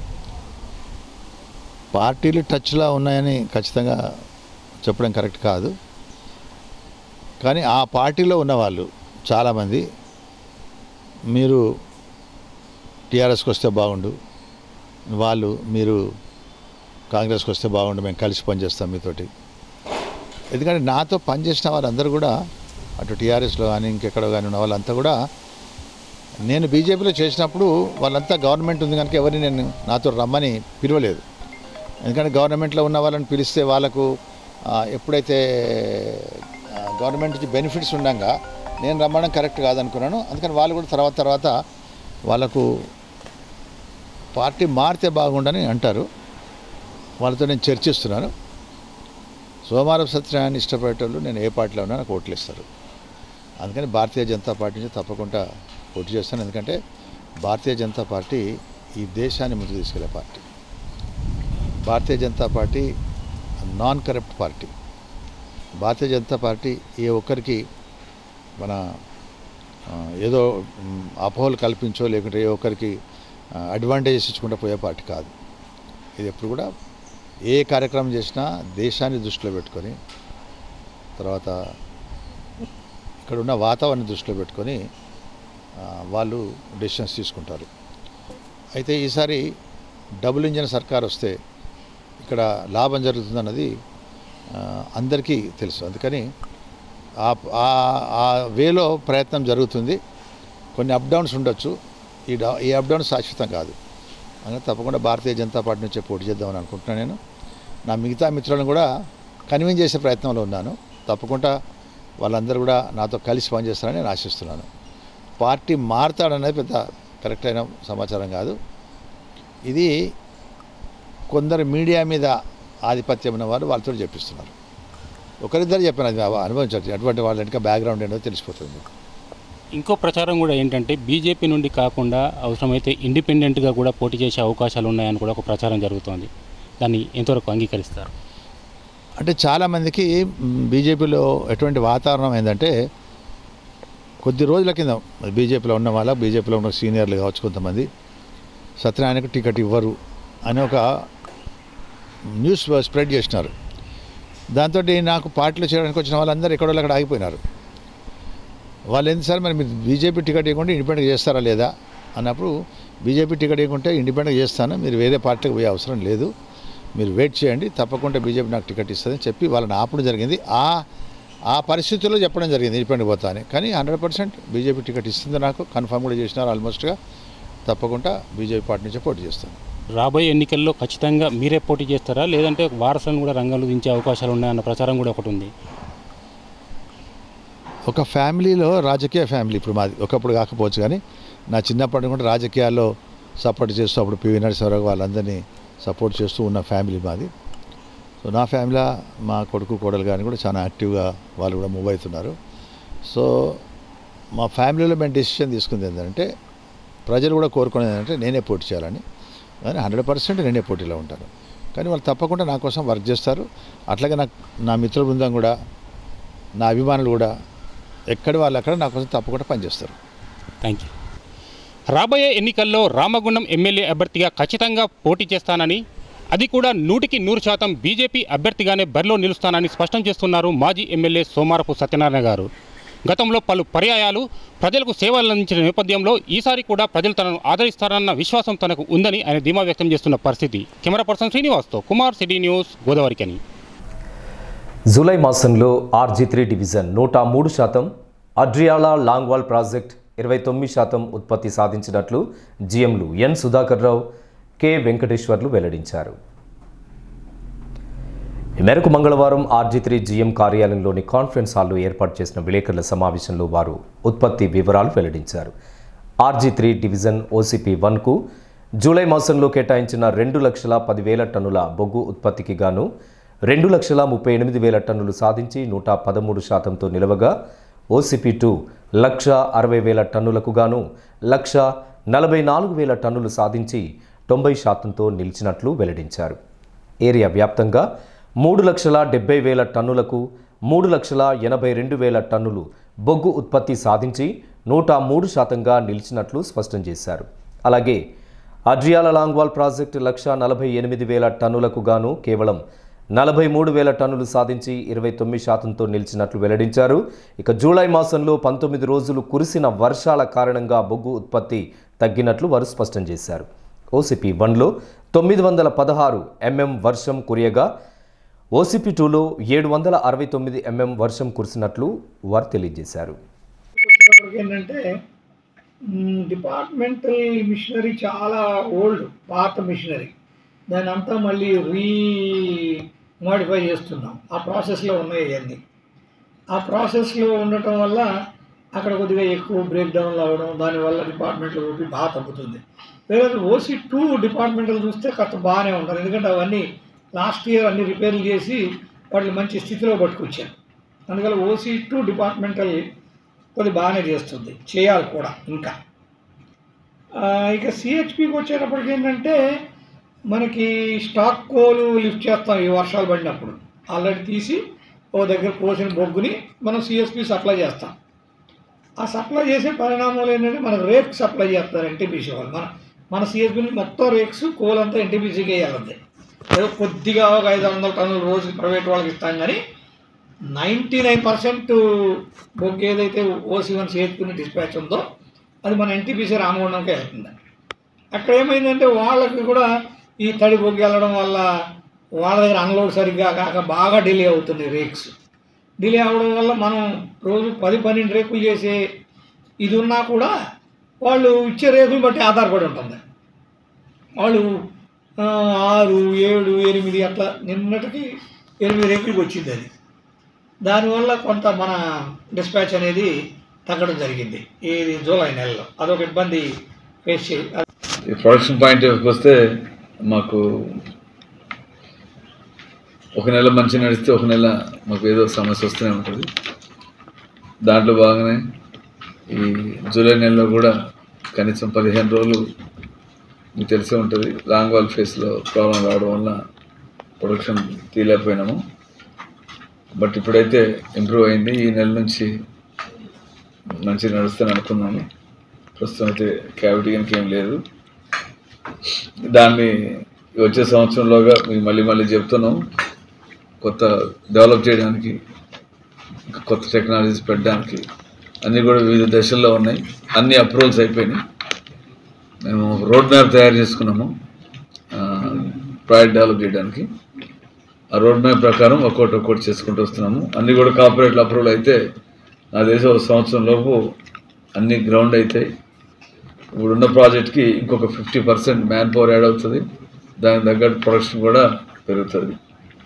పార్టీలు టచ్లో ఉన్నాయని ఖచ్చితంగా చెప్పడం కరెక్ట్ కాదు కానీ ఆ పార్టీలో ఉన్నవాళ్ళు చాలామంది మీరు టీఆర్ఎస్కి వస్తే బాగుండు వాళ్ళు మీరు కాంగ్రెస్కి వస్తే బాగుండు మేము కలిసి పనిచేస్తాం మీతోటి ఎందుకంటే నాతో పనిచేసిన వాళ్ళందరూ కూడా అటు టీఆర్ఎస్లో కానీ ఇంకెక్కడో కానీ ఉన్న వాళ్ళంతా కూడా నేను బీజేపీలో చేసినప్పుడు వాళ్ళంతా గవర్నమెంట్ ఉంది కనుక ఎవరిని నేను నాతో రమ్మని పిలవలేదు ఎందుకంటే గవర్నమెంట్లో ఉన్న వాళ్ళని పిలిస్తే వాళ్ళకు ఆ, ఎప్పుడైతే ఆ, గవర్నమెంట్ నుంచి బెనిఫిట్స్ ఉండగా నేను రమ్మడం కరెక్ట్ కాదనుకున్నాను అందుకని వాళ్ళు కూడా తర్వాత తర్వాత వాళ్ళకు పార్టీ మారితే బాగుండని అంటారు వాళ్ళతో నేను చర్చిస్తున్నాను సోమవారం సత్యనారాయణ ఇష్టపడేటోళ్ళు నేను ఏ పార్టీలో ఉన్నా నాకు ఓట్లు ఇస్తారు అందుకని భారతీయ జనతా పార్టీ నుంచి తప్పకుండా పోటీ చేస్తాను ఎందుకంటే భారతీయ జనతా పార్టీ ఈ దేశాన్ని ముందుకు తీసుకెళ్లే party Bharatiya Janata party non corrupt party Bharatiya Janata party ఏ ఒక్కరికి మన ఆ, ఏదో మ్, అపోహలు కల్పించో లేకుంటే ఏ ఒక్కరికి అడ్వాంటేజెస్ ఇచ్చుకుంటూ పోయే పార్టీ కాదు ఇది ఎప్పుడు కూడా ఏ కార్యక్రమం చేసినా దేశాన్ని దృష్టిలో పెట్టుకొని తర్వాత ఇక్కడ ఉన్న వాతావరణం దృష్టిలో పెట్టుకొని ఆ, వాళ్ళు డెసిషన్స్ తీసుకుంటారు అయితే ఈసారి డబుల్ ఇంజన్ సర్కార్ వస్తే ఇక్కడ లాభం జరుగుతుందన్నది ఆ, అందరికీ తెలుసు అందుకని ఆ ఆ- ఆ వేలో ప్రయత్నం జరుగుతుంది కొన్ని అప్ డౌన్స్ ఉండొచ్చు ఈ డా ఈ అప్ డౌన్ శాశ్వతం కాదు అందుకని తప్పకుండా భారతీయ జనతా పార్టీ నుంచే పోటీ చేద్దామని అనుకుంటున్నాను నేను నా మిగతా మిత్రులను కూడా కన్విన్స్ చేసే ప్రయత్నంలో ఉన్నాను తప్పకుండా వాళ్ళందరూ కూడా నాతో కలిసి పనిచేస్తారని నేను ఆశిస్తున్నాను పార్టీ మారుతాడనేది పెద్ద కరెక్ట్ అయిన సమాచారం కాదు ఇది కొందరు మీడియా మీద ఆధిపత్యం ఉన్న వారు వాళ్ళతో చెప్పిస్తున్నారు ఒకరిద్దరు చెప్పాను అది అనుభవించవచ్చు అటువంటి వాళ్ళ వెనక బ్యాక్గ్రౌండ్ ఏంటో తెలిసిపోతుంది మీకు ఇంకో ప్రచారం కూడా ఏంటంటే బీజేపీ నుండి కాకుండా అవసరమైతే ఇండిపెండెంట్గా కూడా పోటీ చేసే అవకాశాలు ఉన్నాయని కూడా ఒక ప్రచారం జరుగుతోంది దాన్ని ఎంతవరకు అంగీకరిస్తారు అంటే చాలామందికి బీజేపీలో ఎటువంటి వాతావరణం ఏంటంటే కొద్ది రోజుల కింద బీజేపీలో ఉన్న వాళ్ళ బీజేపీలో ఉన్న సీనియర్లు కావచ్చు కొంతమంది సత్యనారాయణకు టికెట్ ఇవ్వరు అని ఒక న్యూస్ స్ప్రెడ్ చేసినారు దాంతో నాకు పార్టీలో చేయడానికి వచ్చిన వాళ్ళందరూ ఎక్కడో అక్కడ ఆగిపోయినారు వాళ్ళు ఏంటి సార్ మరి మీరు బీజేపీ టికెట్ ఇవ్వకుండా ఇండిపెండెంట్ చేస్తారా లేదా అన్నప్పుడు బీజేపీ టికెట్ ఇవ్వకుంటే ఇండిపెండెంట్ చేస్తాను మీరు వేరే పార్టీకి పోయే అవసరం లేదు మీరు వెయిట్ చేయండి తప్పకుండా బీజేపీ నాకు టికెట్ ఇస్తుందని చెప్పి వాళ్ళని ఆపడం జరిగింది ఆ ఆ పరిస్థితుల్లో చెప్పడం జరిగింది ఇండిపెండెంట్ పోతా అని కానీ హండ్రెడ్ పర్సెంట్ బీజేపీ టికెట్ ఇస్తుంది నాకు కన్ఫర్మ్ కూడా చేసినారు ఆల్మోస్ట్గా తప్పకుండా బీజేపీ పార్టీ నుంచి పోటీ చేస్తాను రాబోయే ఎన్నికల్లో ఖచ్చితంగా మీరే పోటీ చేస్తారా లేదంటే వారసులను కూడా రంగంలో దించే అవకాశాలు ఉన్నాయన్న ప్రచారం కూడా ఒకటి ఉంది ఒక ఫ్యామిలీలో రాజకీయ ఫ్యామిలీ ఇప్పుడు మాది ఒకప్పుడు కాకపోవచ్చు కానీ నా చిన్నప్పటి కూడా రాజకీయాల్లో సపోర్ట్ చేస్తూ అప్పుడు పివి నరసింహరావు వాళ్ళందరినీ సపోర్ట్ చేస్తూ ఉన్న ఫ్యామిలీ మాది సో నా ఫ్యామిలీ మా కొడుకు కోడలు కానీ కూడా చాలా యాక్టివ్గా వాళ్ళు కూడా మూవ్ అవుతున్నారు సో మా ఫ్యామిలీలో మేము డెసిషన్ తీసుకుంది ఏంటంటే ప్రజలు కూడా కోరుకునేది ఏంటంటే నేనే పోటీ చేయాలని కానీ హండ్రెడ్ పర్సెంట్ నేనే పోటీలో ఉంటాను కానీ వాళ్ళు తప్పకుండా నా కోసం వర్క్ చేస్తారు అట్లాగే నాకు నా మిత్ర బృందం కూడా నా అభిమానులు కూడా ఎక్కడి వాళ్ళు అక్కడ నా కోసం తప్పకుండా పనిచేస్తారు థ్యాంక్ యూ రాబోయే ఎన్నికల్లో రామగుండం ఎమ్మెల్యే అభ్యర్థిగా ఖచ్చితంగా పోటీ చేస్తానని అది కూడా నూటికి నూరు శాతం బీజేపీ అభ్యర్థిగానే బరిలో నిలుస్తానని స్పష్టం చేస్తున్నారు మాజీ ఎమ్మెల్యే సోమారపు సత్యనారాయణ గారు గతంలో పలు పర్యాయాలు ప్రజలకు సేవలు అందించిన నేపథ్యంలో ఈసారి కూడా ప్రజలు తనను ఆదరిస్తారన్న విశ్వాసం తనకు ఉందని ఆయన ధీమా వ్యక్తం చేస్తున్న పరిస్థితి కెమెరా పర్సన్ శ్రీనివాస్తో Kumar city news Godavarikhani July మాసంలో ఆర్జీ త్రీ డివిజన్ నూట మూడు శాతం అడ్రియాలా లాంగ్వాల్ ప్రాజెక్ట్ ఇరవై తొమ్మిది శాతం ఉత్పత్తి సాధించినట్లు జీఎంలు ఎన్ సుధాకర్ రావు కె వెంకటేశ్వర్లు వెల్లడించారు ఈ మేరకు మంగళవారం ఆర్జీ త్రీ జీఎం కార్యాలయంలోని కాన్ఫరెన్స్ హాల్లో ఏర్పాటు చేసిన విలేకరుల సమావేశంలో వారు ఉత్పత్తి వివరాలు వెల్లడించారు ఆర్జీ త్రీ డివిజన్ ఓసీపీ వన్కు జూలై మాసంలో కేటాయించిన రెండు లక్షల పదివేల టన్నుల బొగ్గు ఉత్పత్తికి గాను రెండు లక్షల ముప్పై ఎనిమిది వేల టన్నులు సాధించి నూట పదమూడు శాతంతో నిలవగా ఓసీపీ టూ లక్ష అరవై వేల టన్నులకు గాను లక్ష నలభై నాలుగు వేల టన్నులు సాధించి తొంభై శాతంతో నిలిచినట్లు వెల్లడించారు ఏరియా వ్యాప్తంగా మూడు లక్షల డెబ్బై వేల టన్నులకు మూడు లక్షల ఎనభై రెండు వేల టన్నులు బొగ్గు ఉత్పత్తి సాధించి నూట మూడు శాతంగా నిలిచినట్లు స్పష్టం చేశారు అలాగే అడ్రియాల లాంగ్వాల్ ప్రాజెక్టు లక్ష నలభై ఎనిమిది వేల టన్నులకు గాను కేవలం నలభై మూడు వేల టన్నులు సాధించి ఇరవై తొమ్మిది శాతంతో నిలిచినట్లు వెల్లడించారు ఇక జూలై మాసంలో పంతొమ్మిది రోజులు కురిసిన వర్షాల కారణంగా బొగ్గు ఉత్పత్తి తగ్గినట్లు వారు స్పష్టం చేశారు ఓసిపి వన్లో తొమ్మిది వందల పదహారు ఎంఎం వర్షం కురియగా ఓసిపి టూలో ఏడు వందల అరవై తొమ్మిది ఎంఎం వర్షం కురిసినట్లు వారు తెలియజేశారు వచ్చేటప్పటికి ఏంటంటే డిపార్ట్మెంటల్ మిషనరీ చాలా ఓల్డ్ పాత మిషనరీ దాని అంతా మళ్ళీ రీ మోడిఫై చేస్తున్నాం ఆ ప్రాసెస్లో ఉన్నాయి ఇవన్నీ ఆ ప్రాసెస్లో ఉండటం వల్ల అక్కడ కొద్దిగా ఎక్కువ బ్రేక్ డౌన్లు అవ్వడం దానివల్ల డిపార్ట్మెంట్లో ఓపి బాగా తగ్గుతుంది వేరే ఓసీ టూ డిపార్ట్మెంటల్ చూస్తే కాస్త బాగానే ఉంటుంది ఎందుకంటే అవన్నీ లాస్ట్ ఇయర్ అన్ని రిపేర్లు చేసి వాటిని మంచి స్థితిలో పట్టుకొచ్చాను అందువల్ల ఓసీ టూ డిపార్ట్మెంటల్ కొద్ది బాగానే చేస్తుంది చేయాలి కూడా ఇంకా ఆ, ఇక సిహెచ్పికి వచ్చేటప్పటికి ఏంటంటే మనకి స్టాక్ కోలు లిఫ్ట్ చేస్తాం ఈ వర్షాలు పడినప్పుడు ఆల్రెడీ తీసి ఓ దగ్గర పోసిన బొగ్గుని మనం సిఎస్పి సప్లై చేస్తాం ఆ సప్లై చేసే పరిణామాలు ఏంటంటే మనకు రేక్ సప్లై చేస్తారు ఎన్టీపీసీ వాళ్ళు మన మన సిఎస్పి నుంచి మొత్తం రేక్స్ కోల్ అంతా ఎన్టీపీసీకి వేయాలంతే ఏదో కొద్దిగా ఒక ఐదు వందల టన్నుల రోజుకి ప్రైవేట్ వాళ్ళకి ఇస్తాం కానీ నైంటీ నైన్ పర్సెంట్ బొగ్గు ఏదైతే ఓసీ వన్ సిహెచ్పి డిస్పాచ్ ఉందో అది మన ఎన్టీపీసీ రామగుండంకే వెళ్తుంది అక్కడ ఏమైందంటే వాళ్ళకి కూడా ఈ తడి బొగ్గు వెళ్ళడం వల్ల వాళ్ళ దగ్గర అన్లోడ్ సరిగ్గా కాక బాగా డిలే అవుతుంది రేక్స్ డిలే అవ్వడం వల్ల మనం రోజు పది పన్నెండు రేకులు చేసే ఇది ఉన్నా కూడా వాళ్ళు ఇచ్చే రేకులు బట్టి ఆధారపడి ఉంటుంది వాళ్ళు ఆ, ఆరు ఏడు ఎనిమిది అట్లా నిన్నటికి ఎనిమిది రేకులకి వచ్చింది అది దానివల్ల కొంత మన డిస్పాచ్ అనేది తగ్గడం జరిగింది ఈ జూలై నెలలో అదొక ఇబ్బంది ఫేస్ చే ఈ ప్రొడక్షన్ పాయింట్ ఆఫ్కి వస్తే మాకు ఒక నెల మంచి నడిస్తే ఒక నెల మాకు ఏదో సమస్య వస్తూనే ఉంటుంది దాంట్లో భాగంగానే ఈ జూలై నెలలో కూడా కనీసం పదిహేను రోజులు మీకు తెలిసే ఉంటుంది లాంగ్ వాల్ ఫేస్లో ప్రాబ్లం రావడం వల్ల ప్రొడక్షన్ తీయలేకపోయినాము బట్ ఇప్పుడైతే ఇంప్రూవ్ అయింది ఈ నెల నుంచి మంచిగా నడుస్తాను అనుకున్నాను ప్రస్తుతం అయితే క్యావిటీ కనుక ఏం లేదు దాన్ని వచ్చే సంవత్సరంలోగా మీకు మళ్ళీ మళ్ళీ చెప్తున్నాం కొత్త డెవలప్ చేయడానికి ఇంకా కొత్త టెక్నాలజీస్ పెట్టడానికి అన్నీ కూడా వివిధ దశల్లో ఉన్నాయి అన్ని అప్రూవల్స్ అయిపోయినాయి మేము రోడ్ మ్యాప్ తయారు చేసుకున్నాము ప్రాజెక్ట్ డెవలప్ చేయడానికి ఆ రోడ్ మ్యాప్ ప్రకారం ఒక్కోటి ఒక్కోటి చేసుకుంటూ వస్తున్నాము అన్నీ కూడా కార్పొరేట్లు అప్రూవల్ అయితే నా దేశం ఒక సంవత్సరం లోపు అన్ని గ్రౌండ్ అవుతాయి ఇప్పుడున్న ప్రాజెక్ట్కి ఇంకొక fifty percent manpower add అవుతుంది దానికి తగ్గట్టు ప్రొడక్షన్ కూడా పెరుగుతుంది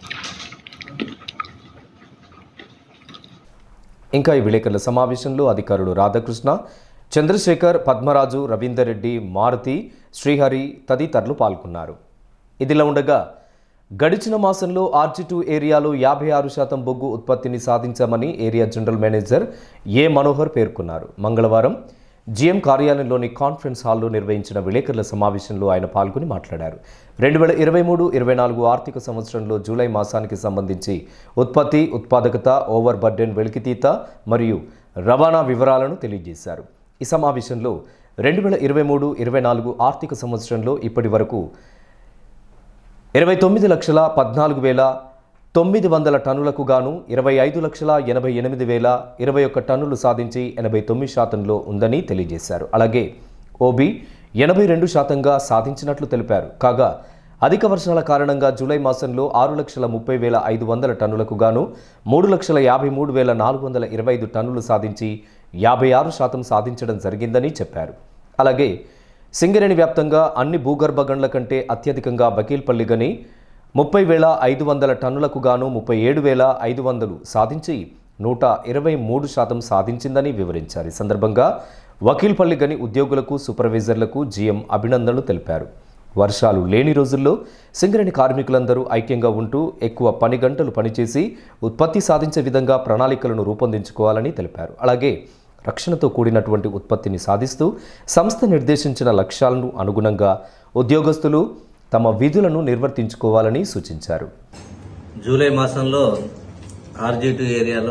ఇంకా ఈ విలేకరుల సమావేశంలో అధికారులు రాధాకృష్ణ చంద్రశేఖర్ పద్మరాజు రవీందర్ రెడ్డి మారుతి శ్రీహరి తదితరులు పాల్గొన్నారు ఇదిలా ఉండగా గడిచిన మాసంలో ఆర్జీ టూ ఏరియాలో యాభై ఆరు శాతం బొగ్గు ఉత్పత్తిని సాధించామని area general manager A Manohar పేర్కొన్నారు మంగళవారం జీఎం కార్యాలయంలోని కాన్ఫరెన్స్ హాల్లో నిర్వహించిన విలేకరుల సమావేశంలో ఆయన పాల్గొని మాట్లాడారు రెండు వేల ఇరవై మూడు ఇరవై నాలుగు ఆర్థిక సంవత్సరంలో జూలై మాసానికి సంబంధించి ఉత్పత్తి ఉత్పాదకత ఓవర్ బర్డెన్ వెలికితీత మరియు రవాణా వివరాలను తెలియజేశారు ఈ సమావేశంలో రెండు వేల ఇరవై మూడు ఇరవై నాలుగు ఆర్థిక సంవత్సరంలో ఇప్పటి వరకు ఇరవై తొమ్మిది లక్షల పద్నాలుగు వేల తొమ్మిది వందల టన్నులకు గాను ఇరవై ఐదు లక్షల ఎనభై ఎనిమిది వేల ఇరవై ఒక్క టన్నులు సాధించి ఎనభై తొమ్మిది శాతంలో ఉందని తెలియజేశారు అలాగే ఓబీ ఎనభై రెండు శాతంగా సాధించినట్లు తెలిపారు కాగా అధిక వర్షాల కారణంగా జూలై మాసంలో ఆరు లక్షల ముప్పై వేల ఐదు వందల టన్నులకు గాను మూడు లక్షల యాభై మూడు వేల నాలుగు వందల ఇరవై ఐదు టన్నులు సాధించి యాభై ఆరు శాతం సాధించడం జరిగిందని చెప్పారు అలాగే సింగరేణి వ్యాప్తంగా అన్ని భూగర్భ గనుల కంటే అత్యధికంగా బకీల్పల్లి గని ముప్పై వేల ఐదు వందల టన్నులకు గాను ముప్పై ఏడు వేల ఐదు వందలు సాధించి నూట ఇరవై మూడు శాతం సాధించిందని వివరించారు ఈ సందర్భంగా వకీల్పల్లి గని ఉద్యోగులకు సూపర్వైజర్లకు జీఎం అభినందనలు తెలిపారు వర్షాలు లేని రోజుల్లో సింగరేణి కార్మికులందరూ ఐక్యంగా ఉంటూ ఎక్కువ పని గంటలు పనిచేసి ఉత్పత్తి సాధించే విధంగా ప్రణాళికలను రూపొందించుకోవాలని తెలిపారు అలాగే రక్షణతో కూడినటువంటి ఉత్పత్తిని సాధిస్తూ సంస్థ నిర్దేశించిన లక్ష్యాలను అనుగుణంగా ఉద్యోగస్తులు తమ విధులను నిర్వర్తించుకోవాలని సూచించారు జూలై మాసంలో ఆర్జీ టూ ఏరియాలో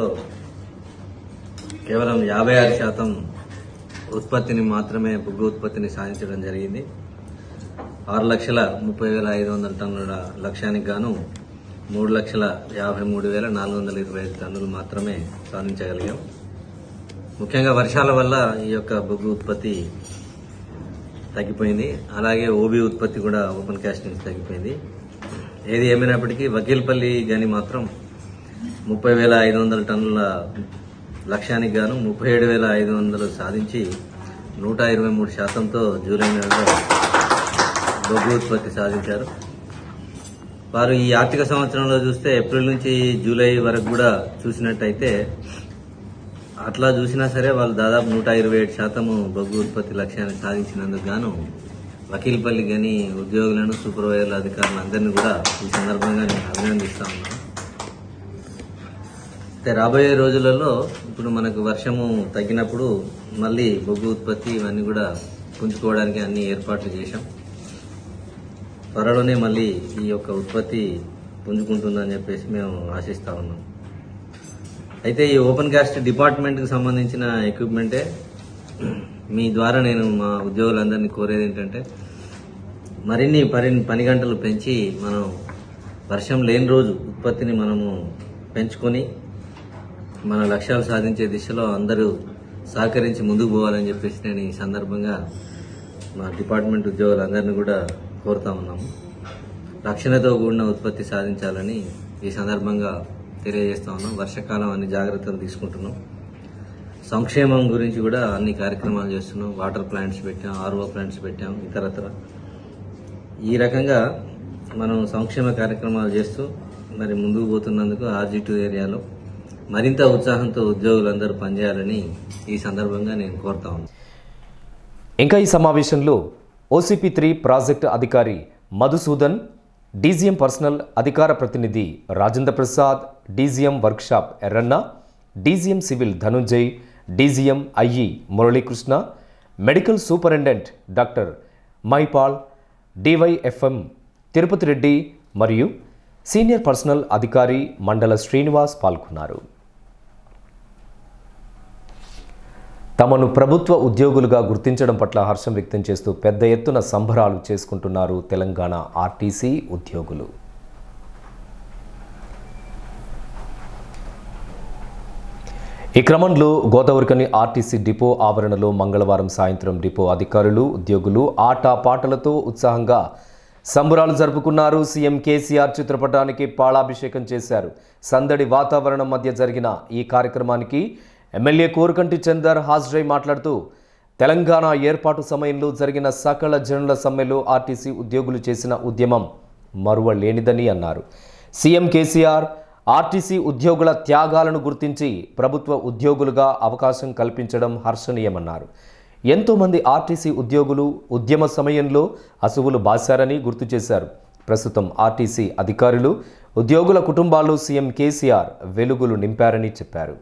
కేవలం యాభై ఆరు శాతం ఉత్పత్తిని మాత్రమే బొగ్గు ఉత్పత్తిని సాధించడం జరిగింది ఆరు లక్షల ముప్పై వేల ఐదు వందల టన్నుల లక్ష్యానికి గాను మూడు లక్షల యాభై మూడు వేల నాలుగు వందల ఇరవై ఐదు టన్నులు మాత్రమే సాధించగలిగాం ముఖ్యంగా వర్షాల వల్ల ఈ యొక్క బొగ్గు ఉత్పత్తి తగ్గిపోయింది అలాగే ఓబీ ఉత్పత్తి కూడా ఓపెన్ క్యాస్ట్ నుంచి తగ్గిపోయింది ఏది ఏమైనప్పటికీ వకీల్పల్లి గని మాత్రం ముప్పై వేల ఐదు వందల టన్నుల లక్ష్యానికి గాను ముప్పై ఏడు వేల ఐదు వందలు సాధించి నూట ఇరవై మూడు శాతంతో జూలై నెలలో బొగ్గు ఉత్పత్తి సాధించారు వారు ఈ ఆర్థిక సంవత్సరంలో చూస్తే ఏప్రిల్ నుంచి జూలై వరకు కూడా చూసినట్టయితే అట్లా చూసినా సరే వాళ్ళు దాదాపు నూట ఇరవై ఏడు శాతము బొగ్గు ఉత్పత్తి లక్ష్యాన్ని సాధించినందుకు గాను వకీల్పల్లి గని ఉద్యోగులను సూపర్వైజర్ల అధికారులు అందరినీ కూడా ఈ సందర్భంగా నేను అభినందిస్తా ఉన్నాను అయితే రాబోయే రోజులలో ఇప్పుడు మనకు వర్షము తగ్గినప్పుడు మళ్ళీ బొగ్గు ఉత్పత్తి ఇవన్నీ కూడా పుంజుకోవడానికి అన్ని ఏర్పాట్లు చేశాం త్వరలోనే మళ్ళీ ఈ యొక్క ఉత్పత్తి పుంజుకుంటుందని చెప్పేసి మేము ఆశిస్తా ఉన్నాం అయితే ఈ ఓపెన్ కాస్ట్ డిపార్ట్మెంట్కి సంబంధించిన ఎక్విప్మెంటే మీ ద్వారా నేను మా ఉద్యోగులందరినీ కోరేది ఏంటంటే మరిన్ని పరి పని గంటలు పెంచి మనం వర్షం లేని రోజు ఉత్పత్తిని మనము పెంచుకొని మన లక్ష్యాలు సాధించే దిశలో అందరూ సహకరించి ముందుకు పోవాలని చెప్పేసి నేను ఈ సందర్భంగా మా డిపార్ట్మెంట్ ఉద్యోగులందరినీ కూడా కోరుతా ఉన్నాము రక్షణతో కూడిన ఉత్పత్తి సాధించాలని ఈ సందర్భంగా తెలియజేస్తా ఉన్నాం వర్షాకాలం అన్ని జాగ్రత్తలు తీసుకుంటున్నాం సంక్షేమం గురించి కూడా అన్ని కార్యక్రమాలు చేస్తున్నాం వాటర్ ప్లాంట్స్ పెట్టాం ఆర్ఓ ప్లాంట్స్ పెట్టాం ఇతరత్ర ఈ రకంగా మనం సంక్షేమ కార్యక్రమాలు చేస్తూ మరి ముందుకు పోతున్నందుకు ఆర్జీ టూ ఏరియాలో మరింత ఉత్సాహంతో ఉద్యోగులందరూ పనిచేయాలని ఈ సందర్భంగా నేను కోరుతా ఉన్నాను ఇంకా ఈ సమావేశంలో ఓసీపీ త్రీ ప్రాజెక్టు అధికారి మధుసూదన్ డీజీఎం పర్సనల్ అధికార ప్రతినిధి Rajendra Prasad DGM workshop Erranna DGM civil Dhanunjay DGM IE Muralikrishna medical superintendent doctor Maipal DYFM Tirupati Reddy మరియు సీనియర్ పర్సనల్ అధికారి మండల శ్రీనివాస్ పాల్గొన్నారు తమను ప్రభుత్వ ఉద్యోగులుగా గుర్తించడం పట్ల హర్షం వ్యక్తం చేస్తూ పెద్ద ఎత్తున సంబరాలు చేసుకుంటున్నారు తెలంగాణ ఆర్టీసీ ఉద్యోగులు ఈ క్రమంలో గోదావరికని ఆర్టీసీ డిపో ఆవరణలో మంగళవారం సాయంత్రం డిపో అధికారులు ఉద్యోగులు ఆట పాటలతో ఉత్సాహంగా సంబరాలు జరుపుకున్నారు సీఎం కేసీఆర్ చిత్రపటానికి పాళాభిషేకం చేశారు సందడి వాతావరణం మధ్య జరిగిన ఈ కార్యక్రమానికి ఎమ్మెల్యే కోరుకంటి చందర్ హాజరై మాట్లాడుతూ తెలంగాణ ఏర్పాటు సమయంలో జరిగిన సకల జనుల సమ్మెలో ఆర్టీసీ ఉద్యోగులు చేసిన ఉద్యమం మరువలేనిదని అన్నారు సీఎం కేసీఆర్ ఆర్టీసీ ఉద్యోగుల త్యాగాలను గుర్తించి ప్రభుత్వ ఉద్యోగులుగా అవకాశం కల్పించడం హర్షణీయమన్నారు ఎంతోమంది ఆర్టీసీ ఉద్యోగులు ఉద్యమ సమయంలో అసువులు బాశారని గుర్తు చేశారు ప్రస్తుతం ఆర్టీసీ అధికారులు ఉద్యోగుల కుటుంబాలు సీఎం కేసీఆర్ వెలుగులు నింపారని చెప్పారు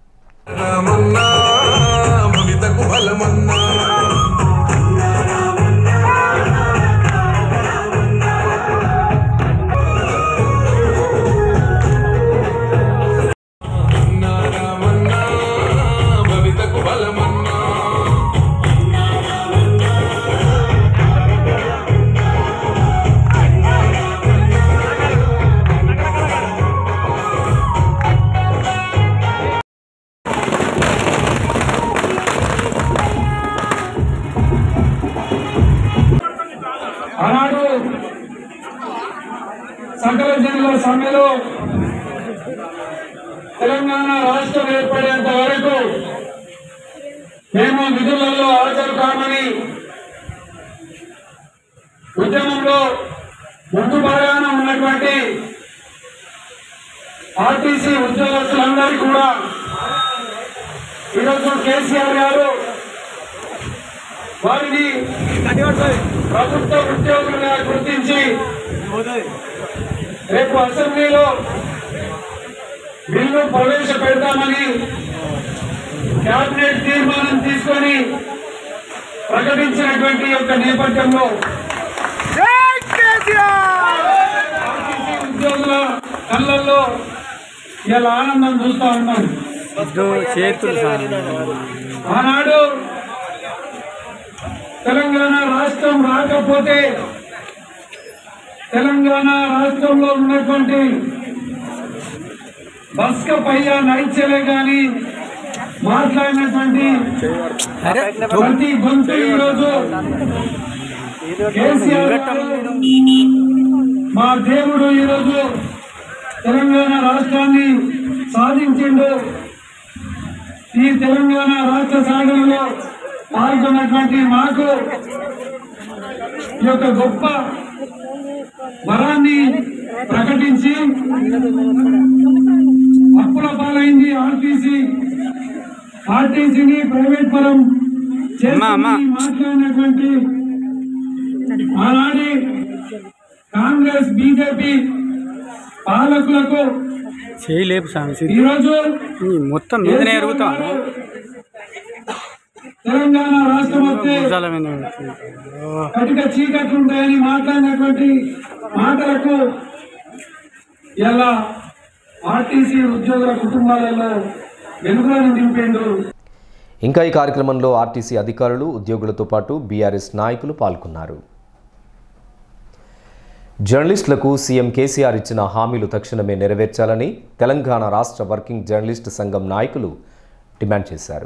ఆనాడు సకల జనుల సమ్మెలో తెలంగాణ రాష్ట్రం ఏర్పడేంత వరకు మేము విధులలో హాజరు కామని ఉద్యమంలో ముందు భాగాన ఉన్నటువంటి ఆర్టీసీ ఉద్యోగస్తులందరికీ కూడా ఈరోజు కేసీఆర్ గారు వారిని ప్రభుత్వ ఉద్యోగులుగా గుర్తించి రేపు అసెంబ్లీలో బిల్లు ప్రవేశపెడతామని కేబినెట్ తీర్మానం తీసుకొని ప్రకటించినటువంటి యొక్క నేపథ్యంలో ఆర్టీసీ ఉద్యోగుల కళ్ళల్లో ఇలా ఆనందం చూస్తా ఉన్నాం ఆనాడు తెలంగాణ రాష్ట్రం రాకపోతే తెలంగాణ రాష్ట్రంలో ఉన్నటువంటి బస్క పయ్య నైత్యలే గాని మాట్లాడినటువంటి ప్రతి గొంతు ఈరోజు కేసీఆర్ గారు మా దేవుడు ఈరోజు తెలంగాణ రాష్ట్రాన్ని సాధించిండు ఈ తెలంగాణ రాష్ట్ర సాధనలో పాల్గొన్నటువంటి మాకు ఈ యొక్క గొప్ప వరాన్ని ప్రకటించి అప్పుల పాలైంది ఆర్టీసీ ఆర్టీసీని ప్రైవేట్ పరం చేస్తుందని మాట్లాడినటువంటి ఆనాటి కాంగ్రెస్ బీజేపీ పాలకులకు చేయలేపు సాంగ్ ఈరోజు మొత్తం మీదనే ఎరుగుతాను తెలంగాణ రాష్ట్రం వస్తే కటిక చీకట్లు ఉంటాయని మాట్లాడినటువంటి మాటలకు ఇలా ఆర్టీసీ ఉద్యోగుల కుటుంబాలలో వెలుగులను నింపిండు ఇంకా ఈ కార్యక్రమంలో ఆర్టీసీ అధికారులు ఉద్యోగులతో పాటు బీఆర్ఎస్ నాయకులు పాల్గొన్నారు జర్నలిస్టులకు సీఎం కేసీఆర్ ఇచ్చిన హామీలు తక్షణమే నెరవేర్చాలని తెలంగాణ రాష్ట్ర వర్కింగ్ జర్నలిస్ట్ సంఘం నాయకులు డిమాండ్ చేశారు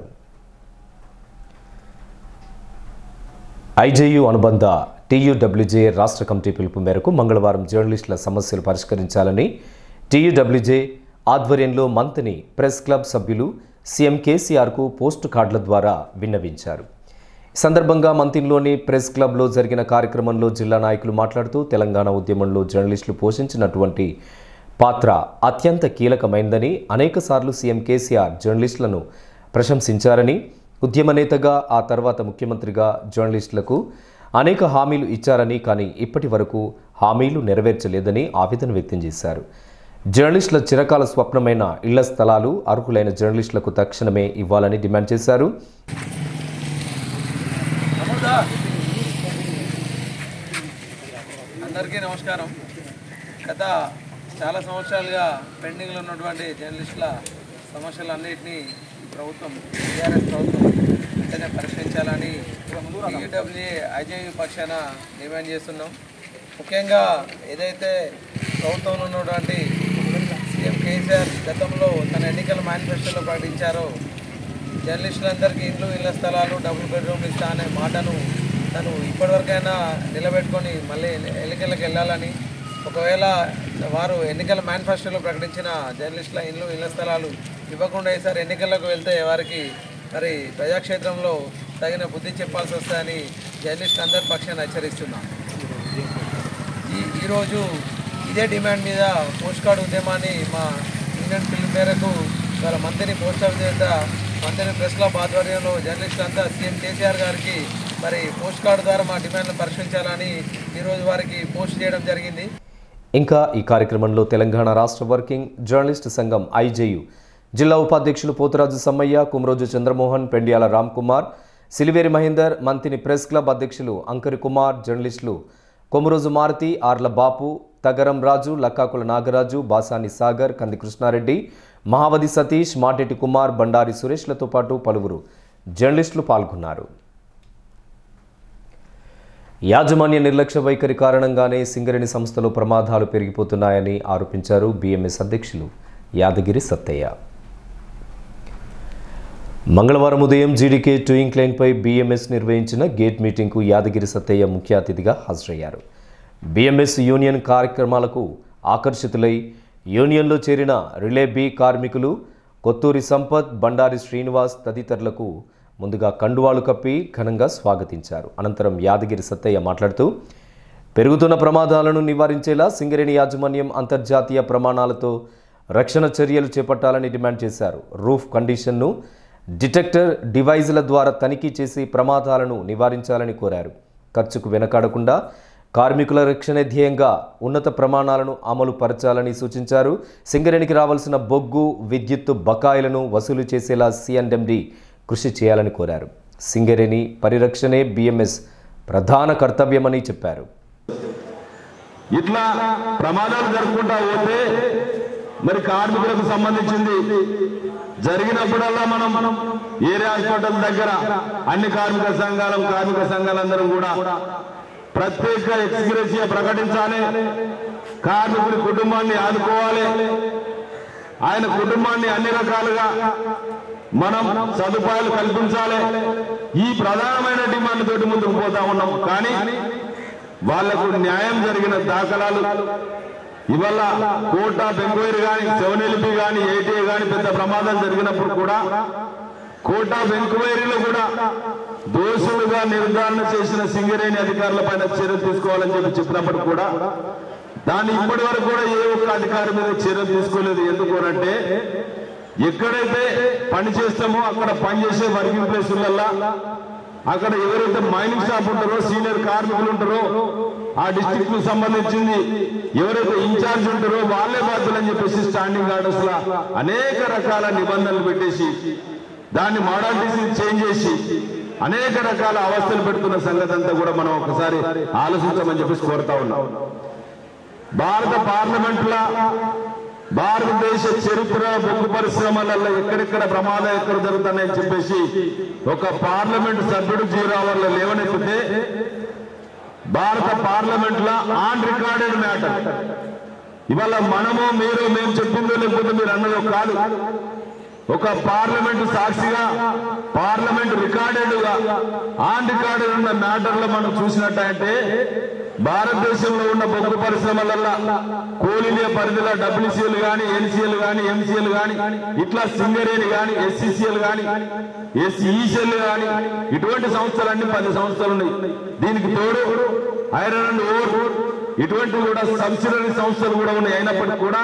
ఐజేయు అనుబంధ టీయూడబ్ల్యూజే రాష్ట్ర కమిటీ పిలుపు మేరకు మంగళవారం జర్నలిస్టుల సమస్యలు పరిష్కరించాలని టీయూడబ్ల్యూజే ఆధ్వర్యంలో మంత్ని ప్రెస్ క్లబ్ సభ్యులు సీఎం కేసీఆర్కు పోస్టు కార్డుల ద్వారా విన్నవించారు ఈ సందర్భంగా మంతిన్లోని ప్రెస్ క్లబ్లో జరిగిన కార్యక్రమంలో జిల్లా నాయకులు మాట్లాడుతూ తెలంగాణ ఉద్యమంలో జర్నలిస్టులు పోషించినటువంటి పాత్ర అత్యంత కీలకమైందని అనేకసార్లు సీఎం కేసీఆర్ జర్నలిస్టులను ప్రశంసించారని ఉద్యమ నేతగా ఆ తర్వాత ముఖ్యమంత్రిగా జర్నలిస్టులకు అనేక హామీలు ఇచ్చారని కానీ ఇప్పటి వరకు హామీలు నెరవేర్చలేదని ఆవేదన వ్యక్తం చేశారు జర్నలిస్టుల చిరకాల స్వప్నమైన ఇళ్ల స్థలాలు అర్హులైన జర్నలిస్టులకు తక్షణమే ఇవ్వాలని డిమాండ్ చేశారు అందరికీ నమస్కారం గత చాలా సంవత్సరాలుగా పెండింగ్లో ఉన్నటువంటి జర్నలిస్టుల సమస్యలన్నింటినీ ఈ ప్రభుత్వం టీఆర్ఎస్ ప్రభుత్వం వెంటనే పరిష్కరించాలని యూడబ్ల్యూఏ ఐజేయు పక్షాన డిమాండ్ చేస్తున్నాం ముఖ్యంగా ఏదైతే ప్రభుత్వంలో ఉన్నటువంటి సీఎం కేసీఆర్ గతంలో తన ఎన్నికల మేనిఫెస్టోలో ప్రకటించారో జర్నలిస్టులందరికీ ఇండ్లు ఇళ్ల స్థలాలు డబుల్ బెడ్రూమ్లు ఇస్తా అనే మాటను తను ఇప్పటివరకైనా నిలబెట్టుకొని మళ్ళీ ఎన్నికలకు వెళ్ళాలని ఒకవేళ వారు ఎన్నికల మేనిఫెస్టోలో ప్రకటించిన జర్నలిస్టుల ఇండ్లు ఇళ్ల స్థలాలు ఇవ్వకుండా ఈసారి ఎన్నికలకు వెళ్తే వారికి మరి ప్రజాక్షేత్రంలో తగిన బుద్ధి చెప్పాల్సి వస్తుందని జర్నలిస్టులు అందరి పక్షాన్ని హెచ్చరిస్తున్నాం ఈ ఈరోజు ఇదే డిమాండ్ మీద పోస్ట్ కార్డు ఉద్యమాన్ని మా యూనియన్ పిలుపు మేరకు వాళ్ళ మంత్రిని పోస్ట్ ఆఫీస్ చేత మంత్రిని ప్రెస్ క్లబ్ ఆధ్వర్యంలో జర్నలిస్టులు అంతా సీఎం కేసీఆర్ గారికి మరి పోస్ట్ కార్డు ద్వారా మా డిమాండ్ను పరిష్కరించాలని ఈరోజు వారికి పోస్ట్ చేయడం జరిగింది ఇంకా ఈ కార్యక్రమంలో తెలంగాణ రాష్ట్ర వర్కింగ్ జర్నలిస్ట్ సంఘం ఐజేయు జిల్లా ఉపాధ్యక్షులు పోతురాజు సమ్మయ్య కుమరోజు చంద్రమోహన్ పెండ్యాల రామ్ కుమార్ సిలివేరి మహేందర్ మంతిని ప్రెస్ క్లబ్ అధ్యక్షులు అంకరి కుమార్ జర్నలిస్టులు కొమరోజు మారుతి ఆర్ల బాపు తగరం రాజు లక్కాకుల నాగరాజు బాసాని సాగర్ కంది కృష్ణారెడ్డి మహావతి సతీష్ మాటెటి కుమార్ బండారి సురేష్లతో పాటు పలువురు జర్నలిస్టులు పాల్గొన్నారు యాజమాన్య నిర్లక్ష్య వైఖరి కారణంగానే సింగరేణి సంస్థలో ప్రమాదాలు పెరిగిపోతున్నాయని ఆరోపించారు బీఎంఎస్ అధ్యక్షులు యాదగిరి సత్తయ్య మంగళవారం ఉదయం జీడీకే టూయింగ్ లైన్పై బీఎంఎస్ నిర్వహించిన గేట్ మీటింగ్కు యాదగిరి సత్తయ్య ముఖ్య అతిథిగా హాజరయ్యారు బీఎంఎస్ యూనియన్ కార్యక్రమాలకు ఆకర్షితులై యూనియన్లో చేరిన రిలే బి కార్మికులు కొత్తూరి సంపత్ బండారి శ్రీనివాస్ తదితరులకు ముందుగా కండువాలు కప్పి ఘనంగా స్వాగతించారు అనంతరం యాదగిరి సత్తయ్య మాట్లాడుతూ పెరుగుతున్న ప్రమాదాలను నివారించేలా సింగరేణి యాజమాన్యం అంతర్జాతీయ ప్రమాణాలతో రక్షణ చర్యలు చేపట్టాలని డిమాండ్ చేశారు రూఫ్ కండిషన్ను డిటెక్టర్ డివైజుల ద్వారా తనిఖీ చేసి ప్రమాదాలను నివారించాలని కోరారు ఖర్చుకు వెనకాడకుండా కార్మికుల రక్షణ ధ్యేయంగా ఉన్నత ప్రమాణాలను అమలు పరచాలని సూచించారు సింగరేణికి రావాల్సిన బొగ్గు విద్యుత్తు బకాయిలను వసూలు చేసేలా సిఎండ్ఎండి కృషి చేయాలని కోరారు సింగరేణి పరిరక్షణే బిఎంఎస్ ప్రధాన కర్తవ్యమని చెప్పారు ఇట్లా ప్రమాదాలు జరుపుకుంటా పోతే మరి కార్మికులకు సంబంధించింది జరిగినప్పుడల్లా మనం ఏరియా హాస్పిటల్ దగ్గర అన్ని కార్మిక సంఘాలు కార్మిక సంఘాలందరం కూడా ప్రత్యేక ఎక్స్గ్రేసియా ప్రకటించాలి కార్మికుడి కుటుంబాన్ని ఆదుకోవాలి ఆయన కుటుంబాన్ని అన్ని రకాలుగా మనం సదుపాయాలు కల్పించాలి ఈ ప్రధానమైన డిమాండ్ తోటి ముందుకు పోతా ఉన్నాం కానీ వాళ్లకు న్యాయం జరిగిన దాఖలాలు ఇవాళ కోట బెంగళూరు కానీ సెవెన్ఎల్పి కానీ ఏటీఏ కానీ పెద్ద ప్రమాదం జరిగినప్పుడు కూడా కోట బెంకువేరిలో కూడా దోషులుగా నిర్ధారణ చేసిన సింగరేణి అధికారుల పైన చర్యలు తీసుకోవాలని చెప్పి చెప్పినప్పుడు కూడా దాన్ని ఇప్పటి వరకు కూడా ఏ ఒక్క అధికారి మీద చర్యలు తీసుకోలేదు ఎందుకు అంటే ఎక్కడైతే పని చేస్తామో అక్కడ పనిచేసే వర్కింగ్ ప్లేసులల్లా అక్కడ ఎవరైతే మైనింగ్ స్టాఫ్ ఉంటారో సీనియర్ కార్మికులు ఉంటారో ఆ డిస్టిక్ కు సంబంధించింది ఎవరైతే ఇన్ఛార్జ్ ఉంటారో వాళ్ళే బాధ్యులు అని చెప్పేసి స్టాండింగ్ ఆర్డర్స్ లా అనేక రకాల నిబంధనలు పెట్టేసి దాన్ని మోడాలిటీస్ చేంజ్ చేసి అనేక రకాల అవస్థలు పెడుతున్న సంగతి అంతా కూడా మనం ఒకసారి ఆలోచించమని చెప్పేసి కోరుతా ఉన్నాం భారత పార్లమెంట్ లా భారతదేశ చరిత్ర బొగ్గు పరిశ్రమలలో ఎక్కడెక్కడ ప్రమాదం ఎక్కడ జరుగుతున్నాయని చెప్పేసి ఒక పార్లమెంట్ సభ్యుడు జీరో అవర్లో లేవనెత్తితే భారత పార్లమెంట్ లో ఆన్ రికార్డెడ్ మ్యాటర్ ఇవాళ మనము మీరు మేము చెప్పిందో లేకపోతే మీరు అన్నదో కాదు ఒక పార్లమెంట్ సాక్షిగా పార్లమెంట్ రికార్డెడ్ గా ఆన్ రికార్డెడ్ ఉన్న మ్యాటర్ లో మనం చూసినట్టయితే భారతదేశంలో ఉన్న బొగ్గు పరిశ్రమలల్లో కోలినియ పరిధిలో డబ్ల్యూసీఎల్ గాని ఎన్సీఎల్ గాని ఎంసీఎల్ గాని ఇట్లా సింగరేణి గాని ఎస్సీసీఎల్ గాని ఎస్ఈసీఎల్ గాని ఇటువంటి సంస్థలన్నీ పది సంస్థలు ఉన్నాయి దీనికి తోడు ఐరన్ అండ్ ఓర్ ఇటువంటి కూడా సబ్సిడరీ సంస్థలు కూడా ఉన్నాయి అయినప్పటికీ కూడా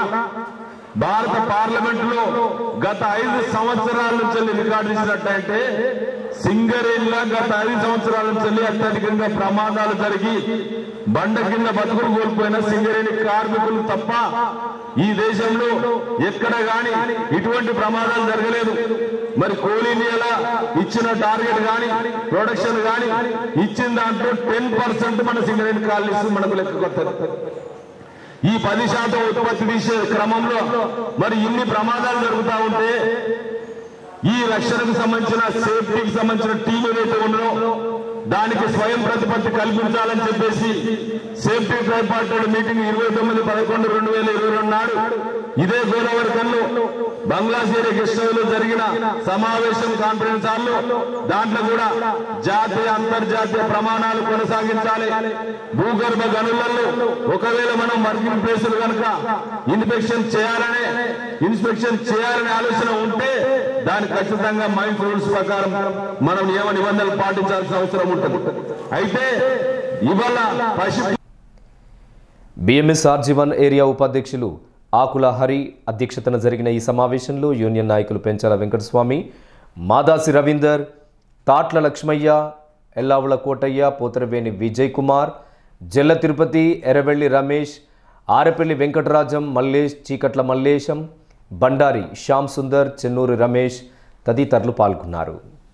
భారత పార్లమెంట్ లో గత ఐదు సంవత్సరాల నుంచి రికార్డు చేసినట్టయితే సింగరేణిలో గత ఐదు సంవత్సరాల నుంచి అత్యధికంగా ప్రమాదాలు జరిగి బండ కింద బతుకులు కోల్పోయిన సింగరేణి కార్మికులు తప్ప ఈ దేశంలో ఎక్కడ గాని ఇటువంటి ప్రమాదాలు జరగలేదు మరి కోల్ ఇండియాలో ఇచ్చిన టార్గెట్ గాని ప్రొడక్షన్ గాని ఇచ్చిన దాంట్లో టెన్ పర్సెంట్ మన సింగరేణి కాలనీస్ మనకు లెక్కకొస్తారు ఈ పది శాతం ఉత్పత్తి తీసే క్రమంలో మరి ఇన్ని ప్రమాదాలు జరుగుతూ ఉంటే ఈ రక్షణకు సంబంధించిన సేఫ్టీకి సంబంధించిన టీం ఏదైతే ఉన్నదో దానికి స్వయం ప్రతిపత్తి కల్పించాలని చెప్పేసి సేఫ్టీ డిపార్ట్మెంట్ మీటింగ్ ఇరవై తొమ్మిది పదకొండు రెండు వేల ఇరవై రెండు నాడు ఇదే గోదావరి కన్ను బంగ్లాదేశ్ గెస్ట్ హౌస్ లో జరిగిన సమావేశం కాన్ఫరెన్స్ హాల్లో దాంట్లో కూడా జాతీయ అంతర్జాతీయ ప్రమాణాలు కొనసాగించాలి భూగర్భ గనులలో ఒకవేళ మనం వర్కింగ్ ప్లేసులు కనుక ఇన్స్పెక్షన్ చేయాలనే ఇన్స్పెక్షన్ చేయాలనే ఆలోచన ఉంటే దాని ఖచ్చితంగా మైండ్ రూల్స్ ప్రకారం మనం నియమ నిబంధనలు పాటించాల్సిన అవసరం ఉంటుంది అయితే ఇవాళ పశు బీఎంఎస్ ఆర్జీవన్ ఏరియా ఉపాధ్యక్షులు ఆకుల హరి అధ్యక్షతన జరిగిన ఈ సమావేశంలో యూనియన్ నాయకులు పెంచాల వెంకటస్వామి మాదాసి రవీందర్ తాట్ల లక్ష్మయ్య ఎల్లావుల కోటయ్య పోతరవేణి విజయ్ కుమార్ జల్ల తిరుపతి ఎర్రవెల్లి రమేష్ ఆరపల్లి వెంకటరాజం మల్లేష్ చీకట్ల మల్లేశం బండారి శ్యామ్ సుందర్ చెన్నూరి రమేష్ తదితరులు పాల్గొన్నారు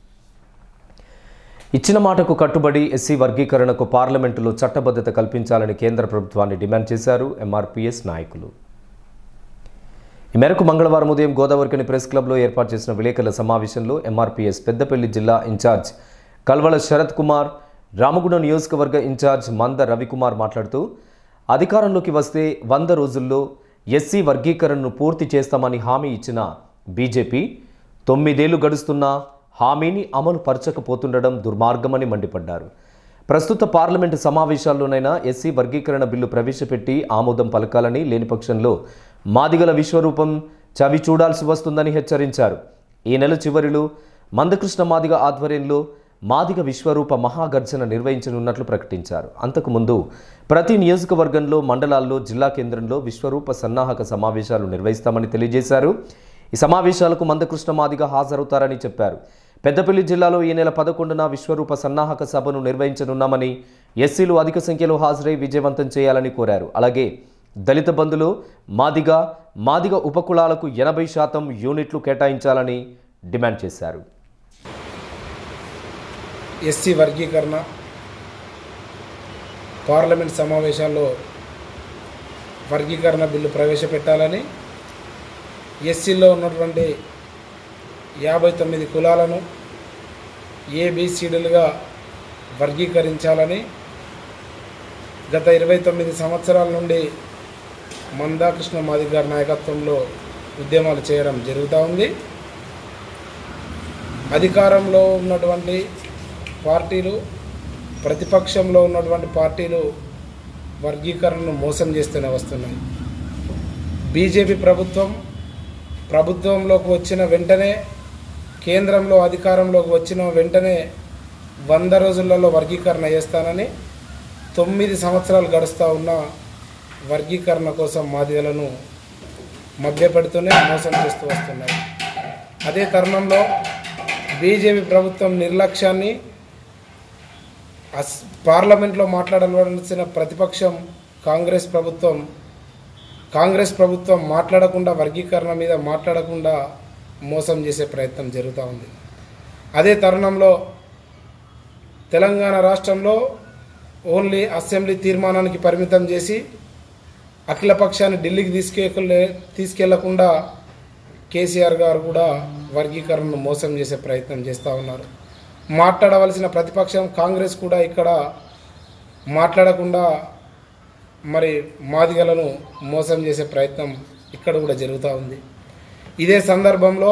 ఇచ్చిన మాటకు కట్టుబడి ఎస్సీ వర్గీకరణకు పార్లమెంటులో చట్టబద్ధత కల్పించాలని కేంద్ర ప్రభుత్వాన్ని డిమాండ్ చేశారు ఎంఆర్పీఎస్ నాయకులు ఈ మేరకు మంగళవారం ఉదయం గోదావరికని ప్రెస్ క్లబ్లో ఏర్పాటు చేసిన విలేకరుల సమావేశంలో ఎంఆర్పీఎస్ పెద్దపల్లి జిల్లా ఇన్ఛార్జ్ కల్వల శరత్ కుమార్ రామగుండం నియోజకవర్గ ఇన్ఛార్జ్ మంద రవికుమార్ మాట్లాడుతూ అధికారంలోకి వస్తే వంద రోజుల్లో ఎస్సీ వర్గీకరణను పూర్తి చేస్తామని హామీ ఇచ్చిన బీజేపీ తొమ్మిదేళ్లు గడుస్తున్నా హామీని అమలు పరచకపోతుండడం దుర్మార్గమని మండిపడ్డారు ప్రస్తుత పార్లమెంటు సమావేశాల్లోనైనా ఎస్సీ వర్గీకరణ బిల్లు ప్రవేశపెట్టి ఆమోదం పలకాలని లేని పక్షంలో మాదిగల విశ్వరూపం చవి చూడాల్సి వస్తుందని హెచ్చరించారు ఈ నెల చివరిలో మందకృష్ణ మాదిగ ఆధ్వర్యంలో మాదిగ విశ్వరూప మహాగర్జన నిర్వహించనున్నట్లు ప్రకటించారు అంతకుముందు ప్రతి నియోజకవర్గంలో మండలాల్లో జిల్లా కేంద్రంలో విశ్వరూప సన్నాహక సమావేశాలు నిర్వహిస్తామని తెలియజేశారు ఈ సమావేశాలకు మందకృష్ణ మాదిగ హాజరవుతారని చెప్పారు పెద్దపల్లి జిల్లాలో ఈ నెల పదకొండున విశ్వరూప సన్నాహక సభను నిర్వహించనున్నామని ఎస్సీలు అధిక సంఖ్యలో హాజరై విజయవంతం చేయాలని కోరారు అలాగే దళిత బంధులు మాదిగ మాదిగ ఉపకులాలకు ఎనభై శాతం యూనిట్లు కేటాయించాలని డిమాండ్ చేశారు ఎస్సీ వర్గీకరణ పార్లమెంట్ సమావేశాల్లో వర్గీకరణ బిల్లు ప్రవేశపెట్టాలని ఎస్సీలో ఉన్నటువంటి యాభై తొమ్మిది కులాలను ఏబిసిడులుగా వర్గీకరించాలని గత ఇరవై తొమ్మిది సంవత్సరాల నుండి మందాకృష్ణ మాదిగ గారి నాయకత్వంలో ఉద్యమాలు చేయడం జరుగుతూ ఉంది అధికారంలో ఉన్నటువంటి పార్టీలు ప్రతిపక్షంలో ఉన్నటువంటి పార్టీలు వర్గీకరణను మోసం చేస్తూనే వస్తున్నాయి బీజేపీ ప్రభుత్వం ప్రభుత్వంలోకి వచ్చిన వెంటనే కేంద్రంలో అధికారంలోకి వచ్చిన వెంటనే వంద రోజులలో వర్గీకరణ చేస్తానని తొమ్మిది సంవత్సరాలు గడుస్తూ ఉన్న వర్గీకరణ కోసం మాదిగలను మభ్యపెడుతూనే మోసం చేస్తూ వస్తున్నారు అదే తరుణంలో బీజేపీ ప్రభుత్వం నిర్లక్ష్యాన్ని అస్ పార్లమెంట్లో మాట్లాడవలసిన ప్రతిపక్షం కాంగ్రెస్ ప్రభుత్వం కాంగ్రెస్ ప్రభుత్వం మాట్లాడకుండా వర్గీకరణ మీద మాట్లాడకుండా మోసం చేసే ప్రయత్నం జరుగుతూ ఉంది అదే తరుణంలో తెలంగాణ రాష్ట్రంలో ఓన్లీ అసెంబ్లీ తీర్మానానికి పరిమితం చేసి అఖిలపక్షాన్ని ఢిల్లీకి తీసుకెళ్ళే తీసుకెళ్లకుండా కేసీఆర్ గారు కూడా వర్గీకరణను మోసం చేసే ప్రయత్నం చేస్తూ ఉన్నారు మాట్లాడవలసిన ప్రతిపక్షం కాంగ్రెస్ కూడా ఇక్కడ మాట్లాడకుండా మరి మాదిగలను మోసం చేసే ప్రయత్నం ఇక్కడ కూడా జరుగుతూ ఉంది ఇదే సందర్భంలో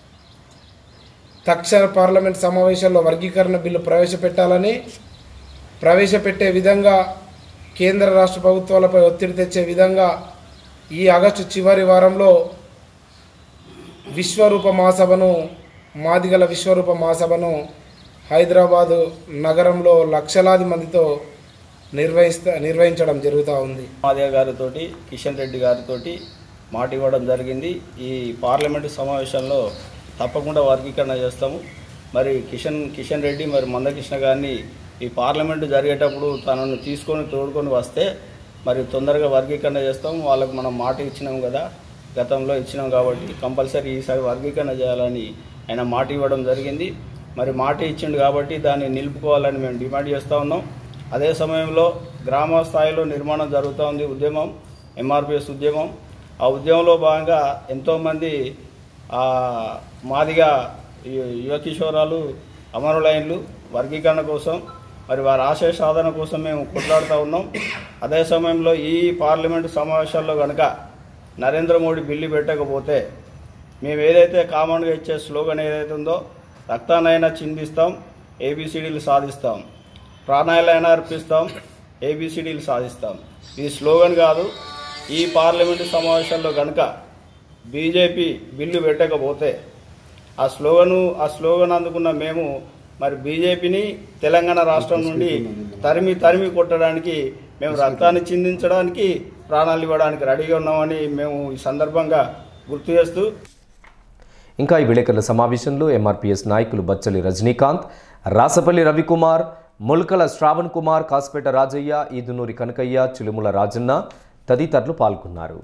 తక్షణ పార్లమెంట్ సమావేశాల్లో వర్గీకరణ బిల్లు ప్రవేశపెట్టాలని ప్రవేశపెట్టే విధంగా కేంద్ర రాష్ట్ర ప్రభుత్వాలపై ఒత్తిడి తెచ్చే విధంగా ఈ ఆగస్టు చివరి వారంలో విశ్వరూప మహాసభను మాదిగల విశ్వరూప మహాసభను హైదరాబాదు నగరంలో లక్షలాది మందితో నిర్వహిస్తా నిర్వహించడం జరుగుతూ ఉంది మాదేవ్ గారితో కిషన్ రెడ్డి గారితో మాట ఇవ్వడం జరిగింది ఈ పార్లమెంటు సమావేశంలో తప్పకుండా వర్గీకరణ చేస్తాము మరి కిషన్ కిషన్ రెడ్డి మరి మందకృష్ణ గారిని ఈ పార్లమెంటు జరిగేటప్పుడు తనను తీసుకొని తోడుకొని వస్తే మరి తొందరగా వర్గీకరణ చేస్తాం వాళ్ళకు మనం మాట ఇచ్చినాం కదా గతంలో ఇచ్చినాం కాబట్టి కంపల్సరీ ఈసారి వర్గీకరణ చేయాలని ఆయన మాట ఇవ్వడం జరిగింది మరి మాట ఇచ్చిండు కాబట్టి దాన్ని నిలుపుకోవాలని మేము డిమాండ్ చేస్తూ ఉన్నాం అదే సమయంలో గ్రామ స్థాయిలో నిర్మాణం జరుగుతూ ఉంది ఉద్యమం ఎంఆర్పిఎస్ ఉద్యమం ఆ ఉద్యమంలో భాగంగా ఎంతోమంది ఆ, మాదిగా యు- యువ కిషోరాలు అమరులైన్లు వర్గీకరణ కోసం మరి వారి ఆశయ సాధన కోసం మేము కొట్లాడుతూ ఉన్నాం అదే సమయంలో ఈ పార్లమెంటు సమావేశాల్లో కనుక నరేంద్ర మోడీ బిల్లు పెట్టకపోతే మేము ఏదైతే కామన్గా ఇచ్చే స్లోగన్ ఏదైతే ఉందో రక్తానైనా చిందిస్తాం ఏబిసిడీలు సాధిస్తాం ప్రాణాయాలైనా అర్పిస్తాం ఏబిసిడీలు సాధిస్తాం ఇది స్లోగన్ కాదు ఈ పార్లమెంటు సమావేశాల్లో కనుక బీజేపీ బిల్లు పెట్టకపోతే ఆ స్లోగను ఆ స్లోగన్ అందుకున్న మేము మరి బీజేపీని తెలంగాణ రాష్ట్రం నుండి తరిమి తరిమి కొట్టడానికి మేము రక్తాన్ని చిందించడానికి ప్రాణాలు ఇవ్వడానికి రెడీగా ఉన్నామని మేము ఈ సందర్భంగా గుర్తు చేస్తూ ఇంకా ఈ విలేకరుల సమావేశంలో ఎంఆర్పీఎస్ నాయకులు బచ్చలి రజనీకాంత్ రాసపల్లి రవికుమార్ ముల్కల శ్రావణ్ కుమార్ కాసిపేట రాజయ్య ఈదునూరి కనకయ్య చిలుముల రాజన్న తదితరులు పాల్గొన్నారు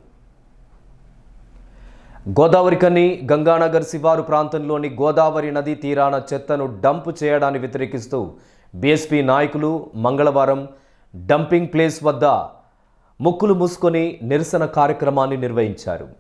గోదావరికని గంగానగర్ శివారు ప్రాంతంలోని గోదావరి నదీ తీరాన చెత్తను డంప్ చేయడాన్ని వ్యతిరేకిస్తూ బీఎస్పీ నాయకులు మంగళవారం డంపింగ్ ప్లేస్ వద్ద ముక్కులు మూసుకొని నిరసన కార్యక్రమాన్ని నిర్వహించారు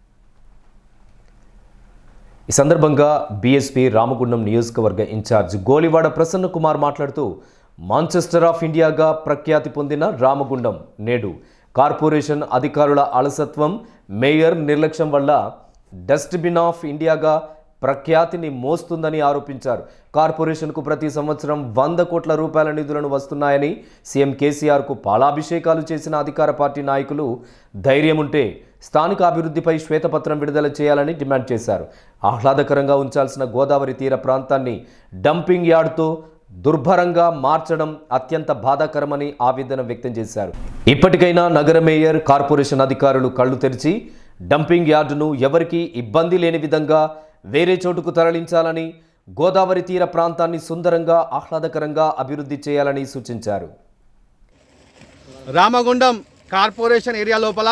ఈ సందర్భంగా బీఎస్పీ రామగుండం నియోజకవర్గ ఇన్ఛార్జ్ గోలివాడ ప్రసన్న కుమార్ మాట్లాడుతూ మాంచెస్టర్ ఆఫ్ ఇండియాగా ప్రఖ్యాతి పొందిన రామగుండం నేడు కార్పొరేషన్ అధికారుల అలసత్వం మేయర్ నిర్లక్ష్యం వల్ల డస్ట్బిన్ ఆఫ్ ఇండియాగా ప్రఖ్యాతిని మోస్తుందని ఆరోపించారు కార్పొరేషన్కు ప్రతి సంవత్సరం వంద కోట్ల రూపాయల నిధులను వస్తున్నాయని సీఎం కేసీఆర్కు పాలాభిషేకాలు చేసిన అధికార పార్టీ నాయకులు ధైర్యం ఉంటే స్థానిక అభివృద్ధిపై శ్వేతపత్రం విడుదల చేయాలని డిమాండ్ చేశారు ఆహ్లాదకరంగా ఉంచాల్సిన గోదావరి తీర ప్రాంతాన్ని డంపింగ్ యార్డ్తో దుర్భరంగా మార్చడం అత్యంత బాధాకరమని ఆవేదన వ్యక్తం చేశారు ఇప్పటికైనా నగర మేయర్ కార్పొరేషన్ అధికారులు కళ్ళు తెరిచి డంపింగ్ యార్డును ఎవరికీ ఇబ్బంది లేని విధంగా వేరే చోటుకు తరలించాలని గోదావరి తీర ప్రాంతాన్ని సుందరంగా ఆహ్లాదకరంగా అభివృద్ధి చేయాలని సూచించారు రామగుండం కార్పొరేషన్ ఏరియా లోపల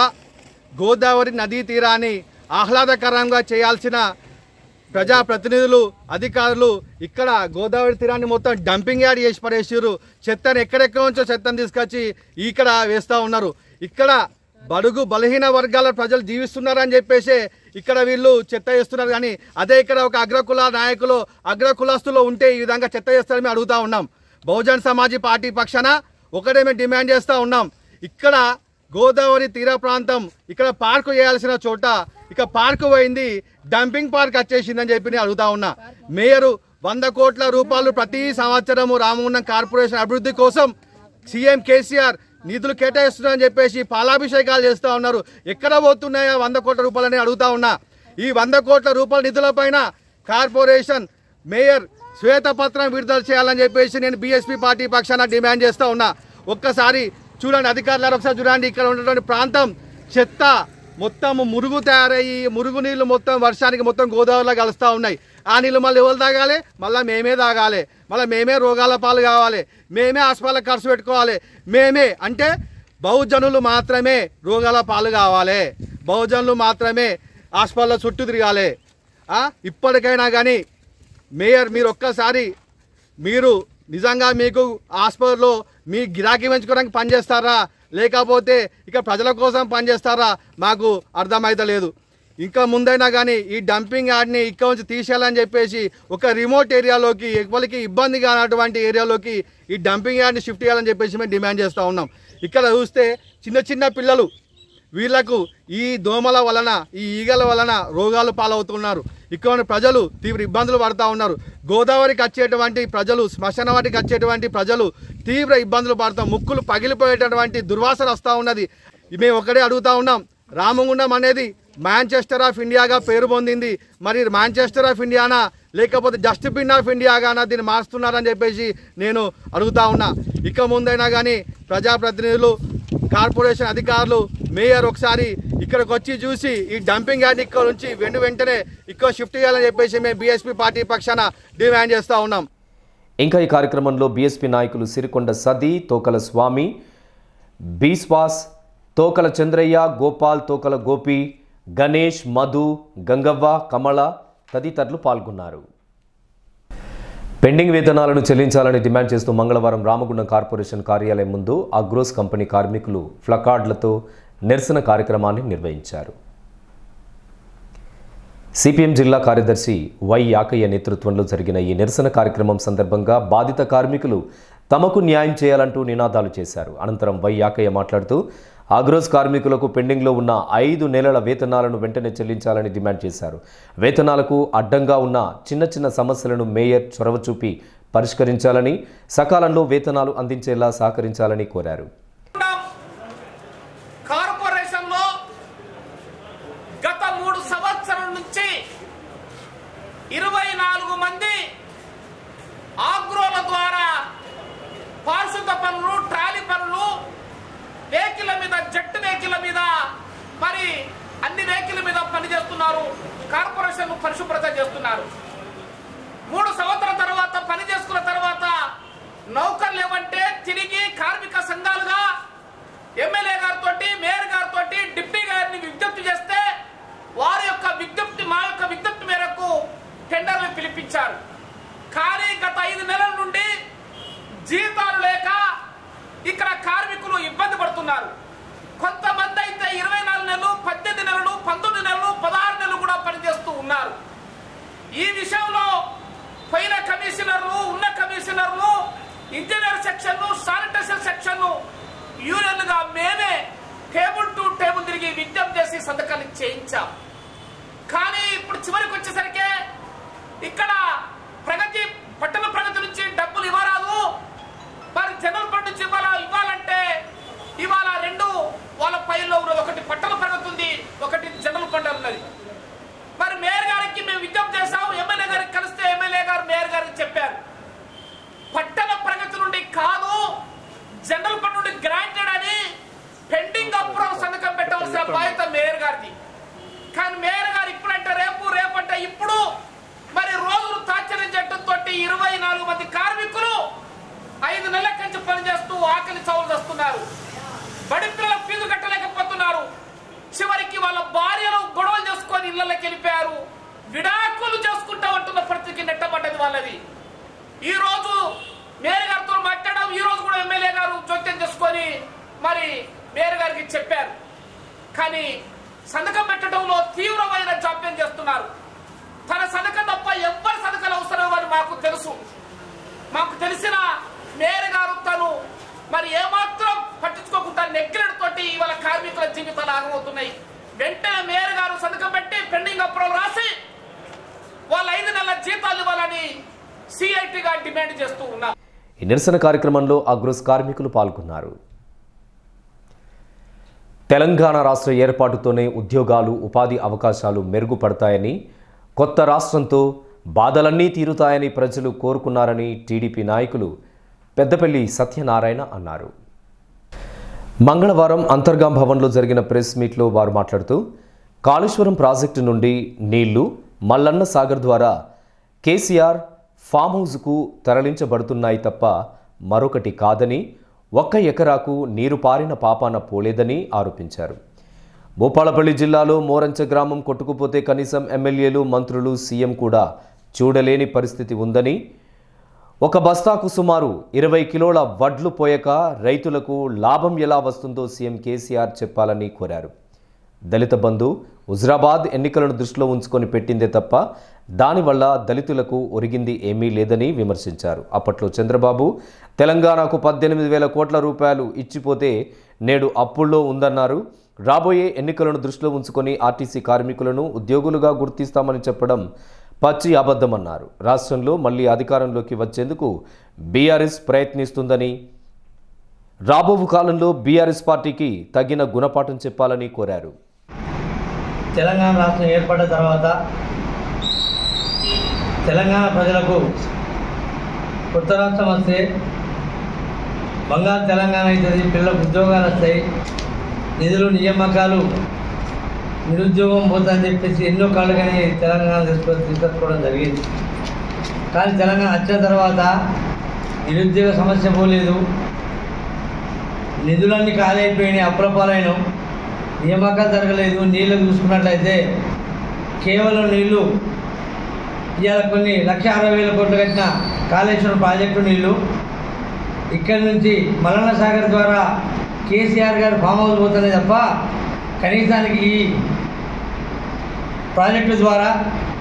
గోదావరి నదీ తీరాన్ని ఆహ్లాదకరంగా చేయాల్సిన ప్రజాప్రతినిధులు అధికారులు ఇక్కడ గోదావరి తీరాన్ని మొత్తం డంపింగ్ యార్డ్ చేసి పడేసారు చెత్తను ఎక్కడెక్కడ నుంచో చెత్తను తీసుకొచ్చి ఇక్కడ వేస్తూ ఉన్నారు ఇక్కడ బడుగు బలహీన వర్గాల ప్రజలు జీవిస్తున్నారని చెప్పేసి ఇక్కడ వీళ్ళు చెత్త చేస్తున్నారు కానీ అదే ఇక్కడ ఒక అగ్రకుల నాయకులు అగ్రకులస్తులు ఉంటే ఈ విధంగా చెత్త చేస్తారని మేము అడుగుతా ఉన్నాం బహుజన్ సమాజీ పార్టీ పక్షాన ఒకటే మేము డిమాండ్ చేస్తూ ఉన్నాం ఇక్కడ గోదావరి తీర ప్రాంతం ఇక్కడ పార్కు చేయాల్సిన చోట ఇక పార్కు పోయింది డంపింగ్ పార్క్ వచ్చేసిందని చెప్పి నేను అడుగుతా ఉన్నా మేయరు వంద కోట్ల రూపాయలు ప్రతి సంవత్సరము రామగుండం కార్పొరేషన్ అభివృద్ధి కోసం సీఎం కేసీఆర్ నిధులు కేటాయిస్తున్నారని చెప్పేసి పాలాభిషేకాలు చేస్తూ ఉన్నారు ఎక్కడ పోతున్నాయా వంద కోట్ల రూపాయలని అడుగుతా ఉన్నా ఈ వంద కోట్ల రూపాయల నిధులపైన కార్పొరేషన్ మేయర్ శ్వేతపత్రం విడుదల చేయాలని చెప్పేసి నేను బీఎస్పీ పార్టీ పక్షాన డిమాండ్ చేస్తూ ఉన్నా ఒక్కసారి చూడండి అధికారులు ఒకసారి చూడండి ఇక్కడ ఉన్నటువంటి ప్రాంతం చెత్త మొత్తం మురుగు తయారయ్యి మురుగు నీళ్లు మొత్తం వర్షానికి మొత్తం గోదావరిలో కలుస్తూ ఉన్నాయి ఆ నీళ్ళు మళ్ళీ ఎవరు తాగాలి మళ్ళీ మేమే తాగాలి మళ్ళీ మేమే రోగాల పాలు కావాలి మేమే హాస్పిటల్ ఖర్చు పెట్టుకోవాలి మేమే అంటే బహుజనులు మాత్రమే రోగాల పాలు కావాలి బహుజనులు మాత్రమే హాస్పిటల్ చుట్టూ తిరగాలి ఆ, ఇప్పటికైనా కానీ మేయర్ మీరు ఒక్కసారి మీరు నిజంగా మీకు హాస్పిటల్లో మీ గిరాకీ పెంచుకోవడానికి పనిచేస్తారా లేకపోతే ఇక ప్రజల కోసం పనిచేస్తారా మాకు అర్థమైతలేదు ఇంకా ముందైనా కానీ ఈ డంపింగ్ యార్డ్ని ఇక్కడ నుంచి తీసేయాలని చెప్పేసి ఒక రిమోట్ ఏరియాలోకి ఎవరికి ఇబ్బంది కానటువంటి ఏరియాలోకి ఈ డంపింగ్ యార్డ్ని షిఫ్ట్ చేయాలని చెప్పేసి మేము డిమాండ్ చేస్తూ ఉన్నాం ఇక్కడ చూస్తే చిన్న చిన్న పిల్లలు వీళ్లకు ఈ దోమల వలన ఈ ఈగల వలన రోగాలు పాలవుతున్నారు ఇక్కడ ఉన్న ప్రజలు తీవ్ర ఇబ్బందులు పడుతూ ఉన్నారు గోదావరికి వచ్చేటువంటి ప్రజలు శ్మశాన వాటికి వచ్చేటువంటి ప్రజలు తీవ్ర ఇబ్బందులు పడతాం ముక్కులు పగిలిపోయేటటువంటి దుర్వాసన వస్తూ ఉన్నది మేము ఒకటే అడుగుతా ఉన్నాం రామగుండం అనేది మాంచెస్టర్ ఆఫ్ ఇండియాగా పేరు పొందింది మరి మాంచెస్టర్ ఆఫ్ ఇండియానా లేకపోతే డస్ట్బిన్ ఆఫ్ ఇండియాగానా దీన్ని మారుస్తున్నారని చెప్పేసి నేను అడుగుతా ఉన్నా ఇక ముందైనా కానీ ప్రజాప్రతినిధులు కార్పొరేషన్ అధికారులు మేయర్ ఒకసారి ఇక్కడికి వచ్చి చూసి ఈ డంపింగ్ యార్డ్ ఇక్కడ నుంచి వెంట వెంటనే ఇక్కడ షిఫ్ట్ చేయాలని చెప్పేసి మేము బీఎస్పీ పార్టీ పక్షాన డిమాండ్ చేస్తూ ఉన్నాం ఇంకా ఈ కార్యక్రమంలో బీఎస్పీ నాయకులు సిరికొండ సది తోకల స్వామి బీస్వాస్ తోకల చంద్రయ్య గోపాల్ తోకల గోపి గణేష్ మధు గంగవ్వ కమల తదితరులు పాల్గొన్నారు పెండింగ్ వేతనాలను చెల్లించాలని డిమాండ్ చేస్తూ మంగళవారం రామగుండం కార్పొరేషన్ కార్యాలయం ముందు అగ్రోస్ కంపెనీ కార్మికులు ఫ్లకార్డులతో నిరసన కార్యక్రమాన్ని నిర్వహించారు సిపిఎం జిల్లా కార్యదర్శి వై యాకయ్య నేతృత్వంలో జరిగిన ఈ నిరసన కార్యక్రమం సందర్భంగా బాధిత కార్మికులు తమకు న్యాయం చేయాలంటూ నినాదాలు చేశారు అనంతరం వై యాకయ్య మాట్లాడుతూ ఆగ్రోస్ కార్మికులకు పెండింగ్లో ఉన్న ఐదు నెలల వేతనాలను వెంటనే చెల్లించాలని డిమాండ్ చేశారు వేతనాలకు అడ్డంగా ఉన్న చిన్న చిన్న సమస్యలను మేయర్ చొరవ చూపి పరిష్కరించాలని సకాలంలో వేతనాలు అందించేలా సహకరించాలని కోరారు కార్పొరేషన్లో గత మూడు సంవత్సరం నుంచి ఇరవై నాలుగు మంది ఆగ్రోల ద్వారా పారిశుద్ధ పనులు ట్రాలీ పనులు వెహికల్ మీద జట్టు వెహికల్ మీద మరి అన్ని వెహికల్ మీద పనిచేస్తున్నారు కార్పొరేషన్ పరిశుభ్రత చేస్తున్నారు మూడు సంవత్సరాల తర్వాత పని చేసుకున్న తర్వాత నౌకర్లు ఏమంటే తిరిగి కార్మిక సంఘాలుగా ఎమ్మెల్యే గారితో మేయర్ గారితో డిప్యూటీ గారిని విజ్ఞప్తి చేస్తే వారి యొక్క విజ్ఞప్తి మా యొక్క విజ్ఞప్తి మేరకు టెండర్లు పిలిపించారు కానీ గత ఐదు నెలల నుండి జీతాలు లేక ఇక్కడ కార్మికులు ఇబ్బంది పడుతున్నారు కొంతమంది అయితే ఇరవై నాలుగు నెలలు పద్దెనిమిది నెలలు పంతొమ్మిది నెలలు పదహారు నెలలు కూడా పనిచేస్తూ ఉన్నారు ఈ విషయంలో పైన కమిషనర్లు ఉన్న కమిషనర్లు ఇంజనీర్ సెక్షన్ శానిటేషన్ సెక్షన్ యూనియన్లుగా మేమే టేబుల్ టు టేబుల్ తిరిగి విజ్ఞప్తి చేసి సంతకాలు చేయించాం కానీ ఇప్పుడు చివరికి వచ్చేసరికి ఇక్కడ ప్రగతి పట్టణ ప్రగతి నుంచి డబ్బులు ఇవ్వరాదు మరి జనరల్ ఫండ్ నుంచి ఇవ్వాల ఇవ్వాలంటే ఇవాళ రెండు వాళ్ళ పైల్లో ఉన్నది ఒకటి పట్టణ ప్రగతి ఉంది ఒకటి జనరల్ ఫండ్ ఉన్నది మరి మేయర్ గారికి మేము విజ్ఞప్తి చేశాం ఎమ్మెల్యే గారికి కలిస్తే ఎమ్మెల్యే గారు మేయర్ గారికి చెప్పారు పట్టణ ప్రగతి నుండి కాదు జనరల్ ఫండ్ నుండి గ్రాంటెడ్ అని పెండింగ్ అప్రూవల్ సంతకం పెట్టవలసిన బాధ్యత మేయర్ గారిది కానీ మేయర్ గారు ఇప్పుడంటే రేపు రేపంటే ఇప్పుడు మరి రోజులు తాచర్యం చేయడంతో ఇరవై నాలుగు మంది కార్మికులు ఐదు నెలల నుంచి పనిచేస్తూ ఆకలి చౌలు చేస్తున్నారు బడి పిల్లల ఫీజు కట్టలేకపోతున్నారు చివరికి వాళ్ళ భార్యలు గొడవలు చేసుకొని ఇళ్లకి వెళ్ళిపోయారు విడాకులు చేసుకుంటా ఉంటున్న పరిస్థితికి నెట్టబడ్డది వాళ్ళది ఈ రోజు మేయర్ గారితో మాట్లాడడం ఈ రోజు కూడా ఎమ్మెల్యే గారు జోక్యం చేసుకొని మరి మేయర్ గారికి చెప్పారు కానీ సంతకం పెట్టడంలో తీవ్రమైన జాప్యం చేస్తున్నారు తన సంతకం తప్ప ఎవ్వరి సంతకాలు అవసరం అని మాకు తెలుసు మాకు తెలిసిన మేయర్ గారు తను మరి ఏమాత్రం పట్టించుకోకుండా నెగ్లెట్ తోటి ఇవాళ కార్మికుల జీవితాలు ఆగమవుతున్నాయి వెంటనే మేయర్ గారు సంతకం పెట్టి పెండింగ్ అప్రూవల్ రాసి వాళ్ళ ఐదు నెలల జీతాలు ఇవ్వాలని సిఐటిగా డిమాండ్ చేస్తూ ఉన్నారు ఈ నిరసన కార్యక్రమంలో అగ్రోస్ కార్మికులు పాల్గొన్నారు తెలంగాణ రాష్ట్ర ఏర్పాటుతోనే ఉద్యోగాలు ఉపాధి అవకాశాలు మెరుగుపడతాయని కొత్త రాష్ట్రంతో బాధలన్నీ తీరుతాయని ప్రజలు కోరుకున్నారని టీడీపీ నాయకులు పెద్దపల్లి సత్యనారాయణ అన్నారు మంగళవారం అంతర్గాం భవన్లో జరిగిన ప్రెస్ మీట్లో వారు మాట్లాడుతూ కాళేశ్వరం ప్రాజెక్టు నుండి నీళ్లు మల్లన్న సాగర్ ద్వారా కేసీఆర్ ఫామ్ హౌస్కు తరలించబడుతున్నాయి తప్ప మరొకటి కాదని ఒక్క ఎకరాకు నీరు పారిన పాపాన పోలేదని ఆరోపించారు భూపాలపల్లి జిల్లాలో మోరంచ గ్రామం కొట్టుకుపోతే కనీసం ఎమ్మెల్యేలు మంత్రులు సీఎం కూడా చూడలేని పరిస్థితి ఉందని ఒక బస్తాకు సుమారు ఇరవై కిలోల వడ్లు పోయక రైతులకు లాభం ఎలా వస్తుందో సీఎం కేసీఆర్ చెప్పాలని కోరారు దళిత బంధు హుజరాబాద్ ఎన్నికలను దృష్టిలో ఉంచుకొని పెట్టిందే తప్ప దానివల్ల దళితులకు ఒరిగింది ఏమీ లేదని విమర్శించారు అప్పట్లో చంద్రబాబు తెలంగాణకు పద్దెనిమిది వేల కోట్ల రూపాయలు ఇచ్చిపోతే నేడు అప్పుల్లో ఉందన్నారు రాబోయే ఎన్నికలను దృష్టిలో ఉంచుకొని ఆర్టీసీ కార్మికులను ఉద్యోగులుగా గుర్తిస్తామని చెప్పడం పచ్చి అబద్ధమన్నారు రాష్ట్రంలో మళ్ళీ అధికారంలోకి వచ్చేందుకు బీఆర్ఎస్ ప్రయత్నిస్తుందని రాబో కాలంలో బీఆర్ఎస్ పార్టీకి తగిన గుణపాఠం చెప్పాలని కోరారు తెలంగాణ రాష్ట్రం ఏర్పడ్డ తర్వాత తెలంగాణ ప్రజలకు కొత్త రాష్ట్రం వస్తే బంగారు తెలంగాణ అవుతుంది పిల్లలకు ఉద్యోగాలు వస్తాయి నిధులు నియామకాలు నిరుద్యోగం పోతుందని చెప్పేసి ఎన్నో కాళ్ళు కానీ తెలంగాణ తీసుకొ తీసుకొచ్చుకోవడం జరిగింది కానీ తెలంగాణ వచ్చిన తర్వాత నిరుద్యోగ సమస్య పోలేదు నిధులన్నీ ఖాళీ అయిపోయినాయి అప్పుల పాలైన నియామకాలు జరగలేదు నీళ్ళు చూసుకున్నట్లయితే కేవలం నీళ్లు ఇవాళ కొన్ని లక్ష అరవై వేల కోట్లు కట్టిన కాళేశ్వరం ప్రాజెక్టు నీళ్లు ఇక్కడి నుంచి మల్లన్న సాగర్ ద్వారా కేసీఆర్ గారు ఫామ్ హౌస్ పోతున్నాయి తప్ప కనీసానికి ఈ ప్రాజెక్టు ద్వారా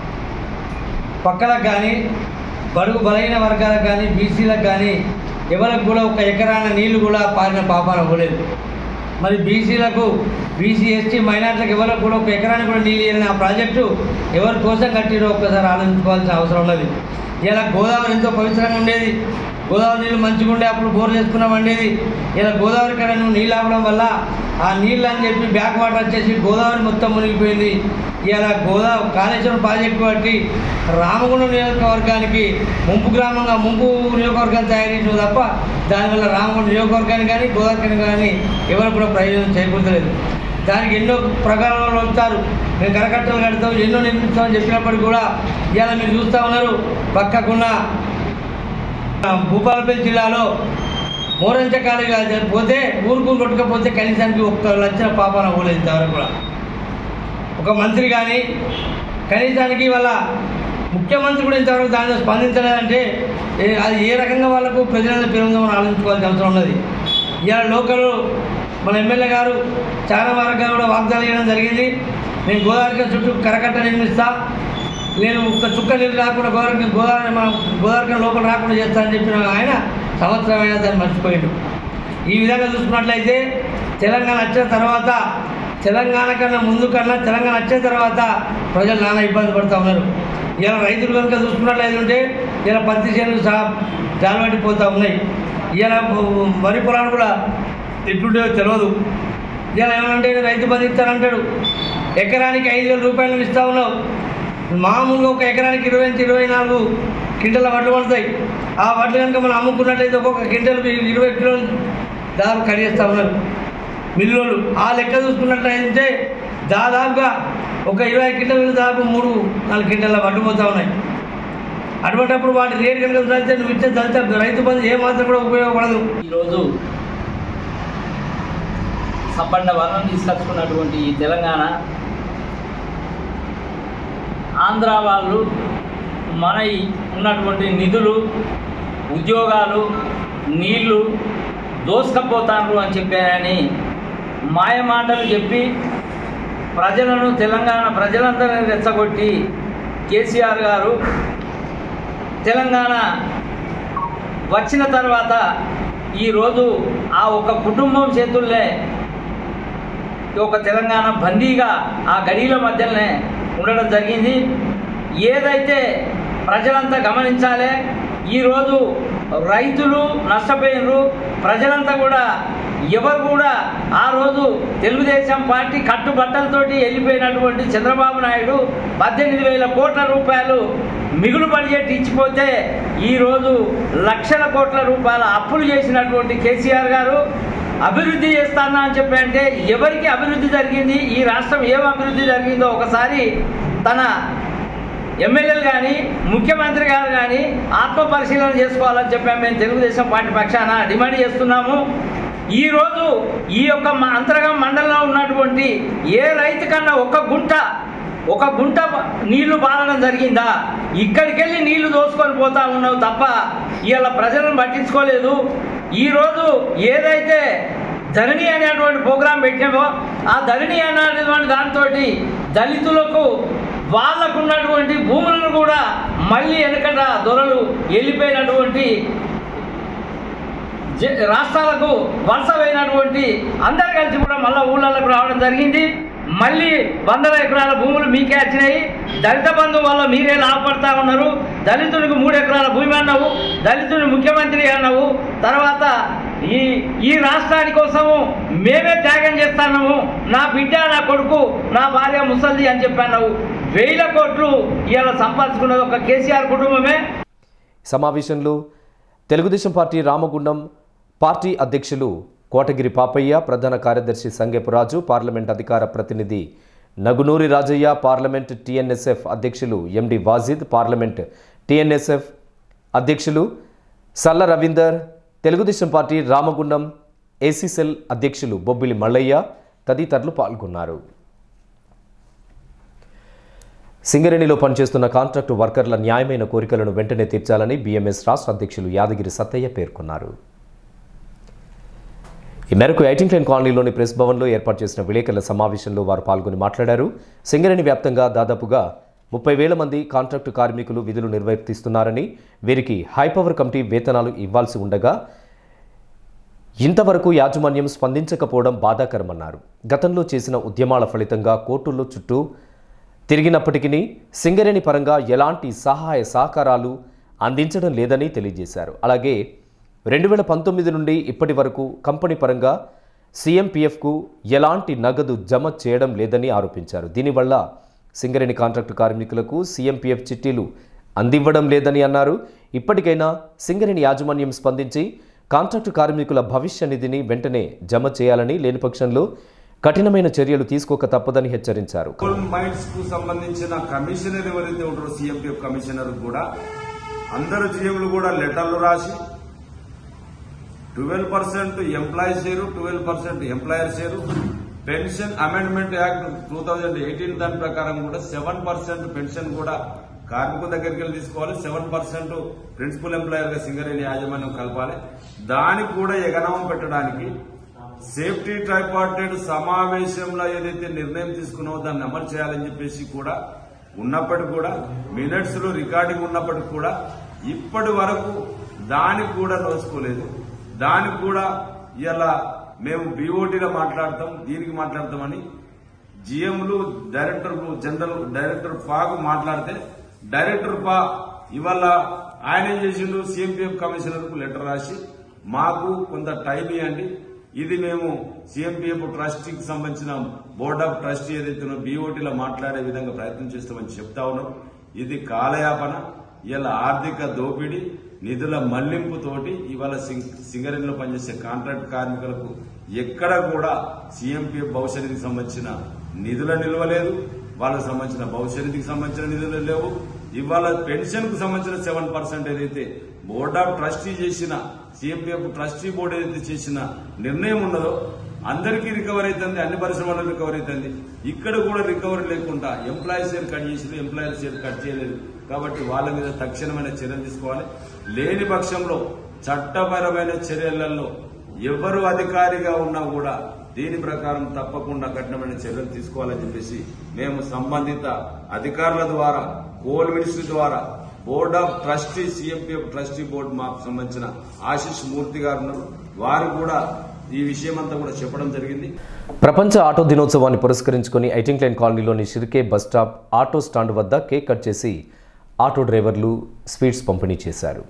పక్కలకు కానీ బడుగు బలహీన వర్గాలకు కానీ బీసీలకు కానీ ఎవరికి కూడా ఒక ఎకరాన నీళ్లు కూడా పారిన పాపాన పోలేదు మరి బీసీలకు బీసీ ఎస్టీ మైనార్టీలకు ఎవరికి కూడా ఒక ఎకరానికి కూడా నీళ్ళు ఇవ్వని ఆ ప్రాజెక్టు ఎవరి కోసం కట్టిరో ఒక్కసారి ఆలోచించుకోవాల్సిన అవసరం ఉన్నది ఇలా గోదావరి ఎంతో పవిత్రంగా ఉండేది గోదావరి నీళ్ళు మంచిగా ఉండే అప్పుడు బోర్లు వేసుకున్నాం వండేది ఇలా గోదావరి కడ నువ్వు నీళ్ళు ఆపడం వల్ల ఆ నీళ్ళు అని చెప్పి బ్యాక్ వాటర్ వచ్చేసి గోదావరి మొత్తం మునిగిపోయింది ఇలా గోదావరి కాళేశ్వరం ప్రాజెక్టు బట్టి రామగుండం నియోజకవర్గానికి ముంపు గ్రామంగా ముంపు నియోజకవర్గాన్ని తయారు చేసిన తప్ప దానివల్ల రామగుండం నియోజకవర్గానికి కానీ గోదావరికి కానీ ఎవరు కూడా ప్రయోజనం చేకూర్చలేదు దానికి ఎన్నో ప్రకారాలు వస్తారు మేము కరకట్టలు కడతాం ఎన్నో నిర్మిస్తామని చెప్పినప్పటికీ కూడా ఇవాళ మీరు చూస్తూ ఉన్నారు పక్కకున్న భూపాలపల్లి జిల్లాలో మోరంచ కాలుగా పోతే ఊరుకు కొట్టుకపోతే కనీసానికి ఒక్క లక్షల పాపాన పోలేదు ఇంతవరకు కూడా ఒక మంత్రి కానీ కనీసానికి వాళ్ళ ముఖ్యమంత్రి కూడా ఇంతవరకు దానిలో స్పందించలేదంటే ఏ- అది ఏ రకంగా వాళ్ళకు ప్రజలందరూ పెరుగుందో మనం ఆలోచించుకోవాల్సిన అవసరం ఉన్నది ఇవాళ లోకల్ మన ఎమ్మెల్యే గారు చాలా మార్గాలు కూడా వాగ్దానం చేయడం జరిగింది నేను గోదావరి చుట్టూ కరకట్ట నిర్మిస్తా నేను ఒక్క చుక్క నీళ్ళు రాకుండా గోదావరి గోదావరి మన గోదావరి లోపల రాకుండా చేస్తానని చెప్పిన ఆయన సంవత్సరం అయినా దాన్ని మర్చిపోయిండు ఈ విధంగా చూసుకున్నట్లయితే తెలంగాణ వచ్చిన తర్వాత తెలంగాణ కన్నా ముందు కన్నా తెలంగాణ వచ్చిన తర్వాత ప్రజలు నానా ఇబ్బంది పడుతూ ఉన్నారు ఇలా రైతులు కనుక చూసుకున్నట్లయితే ఇలా పత్తి చేనులు సా జాలబట్టిపోతూ ఉన్నాయి ఇలా వరి పొలాలు కూడా ఎట్లుంటాయో తెలియదు ఇలా ఏమంటే రైతు బంధు ఇస్తానంటాడు ఎకరానికి ఐదు వేల రూపాయలు ఇస్తా ఉన్నావు మామూలుగా ఒక ఎకరానికి ఇరవై నుంచి ఇరవై నాలుగు క్వింటల వడ్లు పడతాయి ఆ వడ్లు కనుక మనం అమ్ముకున్నట్లయితే ఒక్కొక్క క్వింటల్కి ఇరవై కిలోలు దాదాపు కడిగేస్తూ ఉన్నారు మిల్లులు ఆ లెక్క చూసుకున్నట్లయితే దాదాపుగా ఒక ఇరవై క్వింటలు దాదాపు మూడు నాలుగు క్వింటల వడ్లు పోతూ ఉన్నాయి అటువంటిప్పుడు వాటి రేటు కనుక చూస్తే నువ్వు ఇచ్చే దళిత రైతు బంధు ఏమాత్రం కూడా ఉపయోగపడదు ఈరోజు సంపన్న వర్ణం తీసుకొచ్చుకున్నటువంటి ఈ తెలంగాణ ఆంధ్ర వాళ్ళు మన ఈ ఉన్నటువంటి నిధులు ఉద్యోగాలు నీళ్లు దోసుకపోతారు అని చెప్పారని మాయమాటలు చెప్పి ప్రజలను తెలంగాణ ప్రజలందరినీ రెచ్చగొట్టి కేసీఆర్ గారు తెలంగాణ వచ్చిన తర్వాత ఈరోజు ఆ ఒక కుటుంబం చేతుల్లే ఒక తెలంగాణ బందీగా ఆ గడిల మధ్యలోనే ఉండడం జరిగింది ఏదైతే ప్రజలంతా గమనించాలి ఈరోజు రైతులు నష్టపోయినరు ప్రజలంతా కూడా ఎవరు కూడా ఆ రోజు తెలుగుదేశం పార్టీ కట్టుబట్టలతోటి వెళ్ళిపోయినటువంటి చంద్రబాబు నాయుడు పద్దెనిమిది వేల కోట్ల రూపాయలు మిగులు బడ్జెట్ ఇచ్చిపోతే ఈరోజు లక్షల కోట్ల రూపాయల అప్పులు చేసినటువంటి కేసీఆర్ గారు అభివృద్ధి చేస్తానా అని చెప్పి అంటే ఎవరికి అభివృద్ధి జరిగింది ఈ రాష్ట్రం ఏం అభివృద్ధి జరిగిందో ఒకసారి తన ఎమ్మెల్యేలు కానీ ముఖ్యమంత్రి గారు కానీ ఆత్మ పరిశీలన చేసుకోవాలని చెప్పి మేము తెలుగుదేశం పార్టీ పక్షాన డిమాండ్ చేస్తున్నాము ఈరోజు ఈ యొక్క మ- అంతర్గం మండలంలో ఉన్నటువంటి ఏ రైతు కన్నా ఒక గుంట ఒక గుంట నీళ్లు పారడం జరిగిందా ఇక్కడికి వెళ్ళి నీళ్లు దోసుకొని పోతా ఉన్నావు తప్ప ఇవాళ ప్రజలను పట్టించుకోలేదు ఈరోజు ఏదైతే ధరణి అనేటువంటి ప్రోగ్రాం పెట్టామో ఆ ధరణి అనేటువంటి దాంతో దళితులకు వాళ్ళకు ఉన్నటువంటి భూములను కూడా మళ్ళీ వెనకట దొరలు వెళ్ళిపోయినటువంటి జ- రాష్ట్రాలకు వలసపోయినటువంటి అందరు కలిసి కూడా మళ్ళీ ఊళ్ళకు రావడం జరిగింది మళ్ళీ వందల ఎకరాల భూములు మీకే వచ్చినాయి దళిత బంధు వల్ల మీరే లాభపడతా ఉన్నారు దళితునికి మూడు ఎకరాల భూమి అన్నావు దళితుని ముఖ్యమంత్రి అన్నావు తర్వాత ఈ ఈ రాష్ట్రాని కోసము మేమే త్యాగం చేస్తున్నాము నా బిడ్డ నా కొడుకు నా భార్య ముసల్ది అని చెప్పన్నావు వేల కోట్లు ఇవాళ సంపాదించుకున్నది ఒక కేసీఆర్ కుటుంబమే సమావేశంలో తెలుగుదేశం పార్టీ రామగుండం పార్టీ అధ్యక్షులు కోటగిరి పాపయ్య ప్రధాన కార్యదర్శి సంగెపురాజు పార్లమెంట్ అధికార ప్రతినిధి నగునూరి రాజయ్య పార్లమెంట్ టీఎన్ఎస్ఎఫ్ అధ్యక్షులు ఎండి వాజిద్ పార్లమెంట్ టీఎన్ఎస్ఎఫ్ అధ్యక్షులు సల్ల రవీందర్ తెలుగుదేశం పార్టీ రామగుండం ఏసీసెల్ అధ్యక్షులు బొబ్బిలి మల్లయ్య తదితరులు పాల్గొన్నారు సింగరేణిలో పనిచేస్తున్న కాంట్రాక్టు వర్కర్ల న్యాయమైన కోరికలను వెంటనే తీర్చాలని బీఎంఎస్ రాష్ట్ర అధ్యక్షులు యాదగిరి సత్తయ్య పేర్కొన్నారు ఈ మేరకు ఎయిటింగ్ లైన్ కాలనీలోని ప్రెస్ భవన్లో ఏర్పాటు చేసిన విలేకరుల సమావేశంలో వారు పాల్గొని మాట్లాడారు సింగరేణి వ్యాప్తంగా దాదాపుగా ముప్పై వేల మంది కాంట్రాక్టు కార్మికులు విధులు నిర్వర్తిస్తున్నారని వీరికి హైపవర్ కమిటీ వేతనాలు ఇవ్వాల్సి ఉండగా ఇంతవరకు యాజమాన్యం స్పందించకపోవడం బాధాకరమన్నారు గతంలో చేసిన ఉద్యమాల ఫలితంగా కోర్టుల్లో చుట్టూ తిరిగినప్పటికీ సింగరేణి పరంగా ఎలాంటి సహాయ సహకారాలు అందించడం లేదని తెలియజేశారు అలాగే రెండు వేల పంతొమ్మిది నుండి ఇప్పటి వరకు కంపెనీ పరంగా సీఎంపీఎఫ్కు ఎలాంటి నగదు జమ చేయడం లేదని ఆరోపించారు దీనివల్ల సింగరేణి కాంట్రాక్టు కార్మికులకు సీఎంపీఎఫ్ చిట్టీలు అందివ్వడం లేదని అన్నారు ఇప్పటికైనా సింగరేణి యాజమాన్యం స్పందించి కాంట్రాక్టు కార్మికుల భవిష్య నిధిని వెంటనే జమ చేయాలని లేని పక్షంలో కఠినమైన చర్యలు తీసుకోక తప్పదని హెచ్చరించారు కోల్ మైన్స్ కు సంబంధించిన కమిషనర్ ఎవరైతే ఉంటారో సీఎంపీఎఫ్ కమిషనర్ కూడా అందరు జీఎంలు కూడా లెటర్లు రాసి twelve percent employee share twelve percent employer share pension amendment act two thousand eighteen దాని ప్రకారం కూడా సెవెన్ పర్సెంట్ పెన్షన్ కూడా కార్మికుల దగ్గరికి వెళ్ళి తీసుకోవాలి సెవెన్ పర్సెంట్ ప్రిన్సిపల్ ఎంప్లాయర్ గా సింగరేణి యాజమాన్యం కలపాలి దానికి కూడా ఎగనామం పెట్టడానికి సేఫ్టీ ట్రైపార్టెడ్ సమావేశంలో ఏదైతే నిర్ణయం తీసుకున్నావో దాన్ని అమలు చేయాలని చెప్పేసి కూడా ఉన్నప్పటికి కూడా మినిట్స్ లో రికార్డింగ్ ఉన్నప్పటికి కూడా ఇప్పటి వరకు దానికి కూడా నోచుకోలేదు దానికి కూడా ఇలా మేము బీఓటీలో మాట్లాడతాం దీనికి మాట్లాడతామని జిఎంలు డైరెక్టర్ జనరల్ డైరెక్టర్ పాకు మాట్లాడితే డైరెక్టర్ పా ఇవాళ ఆయన ఏం చేసిండు సిఎంపీఎఫ్ కమిషనర్ కు లెటర్ రాసి మాకు కొంత టైం ఇవ్వండి ఇది మేము సిఎంపీఎఫ్ ట్రస్టీకి సంబంధించిన బోర్డ్ ఆఫ్ ట్రస్టీ ఏదైతే బీఓటీలో మాట్లాడే విధంగా ప్రయత్నం చేస్తామని చెప్తా ఉన్నాం ఇది కాలయాపన ఇలా ఆర్థిక దోపిడీ నిధుల మళ్లింపుతోటి ఇవాళ సింగ్- సింగరేణిలో పనిచేసే కాంట్రాక్ట్ కార్మికులకు ఎక్కడ కూడా సీఎంపీఎఫ్ భవిష్యత్తుకి సంబంధించిన నిధుల నిల్వలేదు వాళ్ళకి సంబంధించిన భవిష్యత్తుకి సంబంధించిన నిధులు లేవు ఇవాళ పెన్షన్ కు సంబంధించిన సెవెన్ పర్సెంట్ ఏదైతే బోర్డ్ ఆఫ్ ట్రస్టీ చేసిన సీఎంపీఎఫ్ ట్రస్టీ బోర్డు ఏదైతే చేసిన నిర్ణయం ఉన్నదో అందరికీ రికవర్ అవుతుంది అన్ని పరిశ్రమలకు రికవర్ అవుతుంది ఇక్కడ కూడా రికవరీ లేకుండా ఎంప్లాయీ షేర్ కట్ చేసిన ఎంప్లాయర్ షేర్ కట్ చేయలేదు కాబట్టి వాళ్ళ మీద తక్షణమైన చర్యలు తీసుకోవాలి లేని పక్షంలో చట్టపరమైన చర్యలలో ఎవరు అధికారిగా ఉన్నా కూడా దీని ప్రకారం తప్పకుండా కఠినమైన చర్యలు తీసుకోవాలని చెప్పేసి మేము సంబంధిత అధికారుల ద్వారా కోల్ మినిస్ట్రీ ద్వారా board of trustee CMPF trustee board మాకు సంబంధించిన ఆశిష్ మూర్తి గారు ఉన్నారు వారు కూడా ఈ విషయం అంతా కూడా చెప్పడం జరిగింది ప్రపంచ ఆటో దినోత్సవాన్ని పురస్కరించుకొని ఐటింగ్ లైన్ కాలనీలోని Shirke bus stop auto stand వద్ద కేక్ కట్ చేసి ఆటో డ్రైవర్లు స్వీట్స్ పంపిణీ చేశారు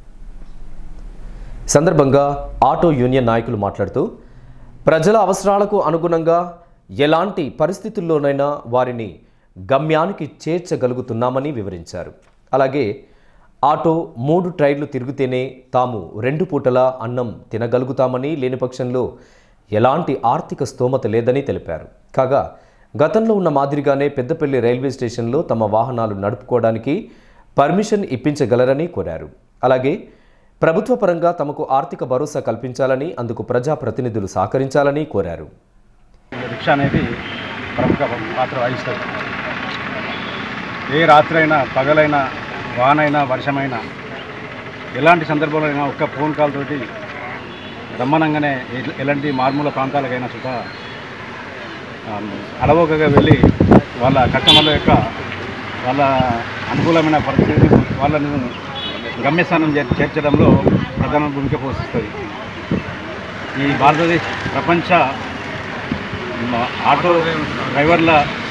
ఈ సందర్భంగా ఆటో యూనియన్ నాయకులు మాట్లాడుతూ ప్రజల అవసరాలకు అనుగుణంగా ఎలాంటి పరిస్థితుల్లోనైనా వారిని గమ్యానికి చేర్చగలుగుతున్నామని వివరించారు అలాగే ఆటో మూడు ట్రైన్లు తిరిగితేనే తాము రెండు పూటల అన్నం తినగలుగుతామని లేని పక్షంలో ఎలాంటి ఆర్థిక స్తోమత లేదని తెలిపారు కాగా గతంలో ఉన్న మాదిరిగానే పెద్దపల్లి రైల్వే స్టేషన్లో తమ వాహనాలు నడుపుకోవడానికి పర్మిషన్ ఇప్పించగలరని కోరారు అలాగే ప్రభుత్వ పరంగా తమకు ఆర్థిక భరోసా కల్పించాలని అందుకు ప్రజాప్రతినిధులు సహకరించాలని కోరారు రిక్షా అనేది ప్రముఖ పాత్ర వహిస్తుంది ఏ రాత్రైనా పగలైనా వానైనా వర్షమైనా ఎలాంటి సందర్భంలో అయినా ఒక్క ఫోన్ కాల్ తోటి రమ్మనంగానే ఎల్- ఎలాంటి మారుమూల ప్రాంతాలకైనా సుత అలవోకగా వెళ్ళి వాళ్ళ కస్టమర్ల యొక్క వాళ్ళ అనుకూలమైన పరిస్థితి వాళ్ళను గమ్యస్థానం చేర్- చేర్చడంలో ప్రధాన భూమిక పోషిస్తుంది ఈ భారతదేశ ప్రపంచ మ- ఆటో డ్రైవర్ల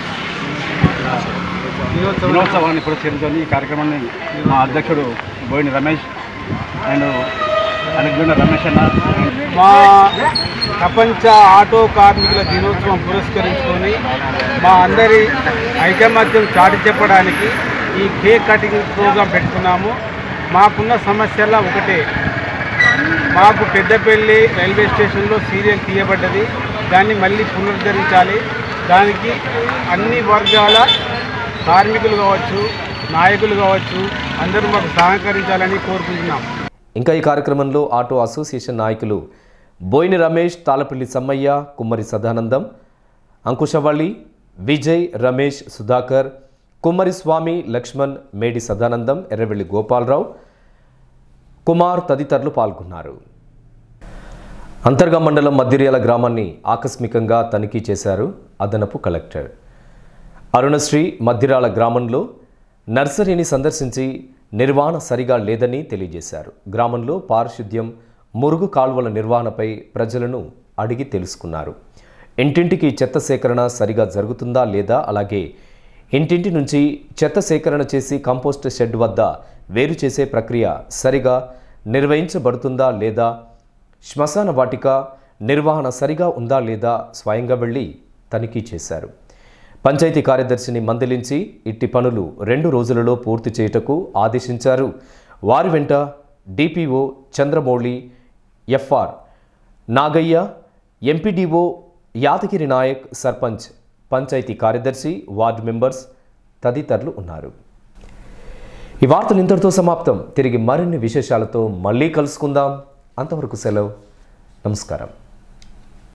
దినోత్సవాన్ని పురస్కరించుకొని ఈ కార్యక్రమాన్ని మా అధ్యక్షుడు బోయిని రమేష్ అండ్ అనుగ్న రమేష్ అన్న మా ప్రపంచ ఆటో కార్మికుల దినోత్సవం పురస్కరించుకొని మా అందరి ఐకమత్యం చాటి చెప్పడానికి ఈ కేక్ కటింగ్ ప్రోగ్రాం పెట్టుకున్నాము మాకున్న సమస్యల ఒకటే మాకు పెద్దపల్లి రైల్వే స్టేషన్లో సీరియల్ తీయబడ్డది దాన్ని మళ్ళీ పునరుద్ధరించాలి దానికి అన్ని వర్గాల కార్మికులు కావచ్చు నాయకులు కావచ్చు అందరూ మాకు సహకరించాలని కోరుకుంటున్నాం ఇంకా ఈ కార్యక్రమంలో ఆటో అసోసియేషన్ నాయకులు బోయిని రమేష్ తాళపల్లి సమ్మయ్య కుమ్మరి సదానందం అంకుశవల్లి విజయ్ రమేష్ సుధాకర్ కుమ్మరి స్వామి లక్ష్మణ్ మేడి సదానందం ఎర్రవెల్లి గోపాలరావు కుమార్ తదితరులు పాల్గొన్నారు అంతర్గా మండలం మద్దిర్యాల గ్రామాన్ని ఆకస్మికంగా తనిఖీ చేశారు అదనపు కలెక్టర్ అరుణశ్రీ మద్దిరాల గ్రామంలో నర్సరీని సందర్శించి నిర్వహణ సరిగా లేదని తెలియజేశారు గ్రామంలో పారిశుద్ధ్యం మురుగు కాలువల నిర్వహణపై ప్రజలను అడిగి తెలుసుకున్నారు ఇంటింటికి చెత్త సేకరణ సరిగా జరుగుతుందా లేదా అలాగే ఇంటింటి నుంచి చెత్త సేకరణ చేసి కంపోస్ట్ షెడ్ వద్ద వేరు చేసే ప్రక్రియ సరిగా నిర్వహించబడుతుందా లేదా శ్మశాన వాటిక నిర్వహణ సరిగా ఉందా లేదా స్వయంగా వెళ్ళి తనిఖీ చేశారు పంచాయతీ కార్యదర్శిని మందలించి ఇట్టి పనులు రెండు రోజులలో పూర్తి చేయుటకు ఆదేశించారు వారి వెంట DPO Chandramouli FR Nagaiah MPDO Yadagiri Nayak sarpanch panchayat కార్యదర్శి వార్డు మెంబర్స్ తదితరులు ఉన్నారు ఈ వార్తలు ఇంతటితో సమాప్తం తిరిగి మరిన్ని విశేషాలతో మళ్ళీ కలుసుకుందాం అంతవరకు సెలవు నమస్కారం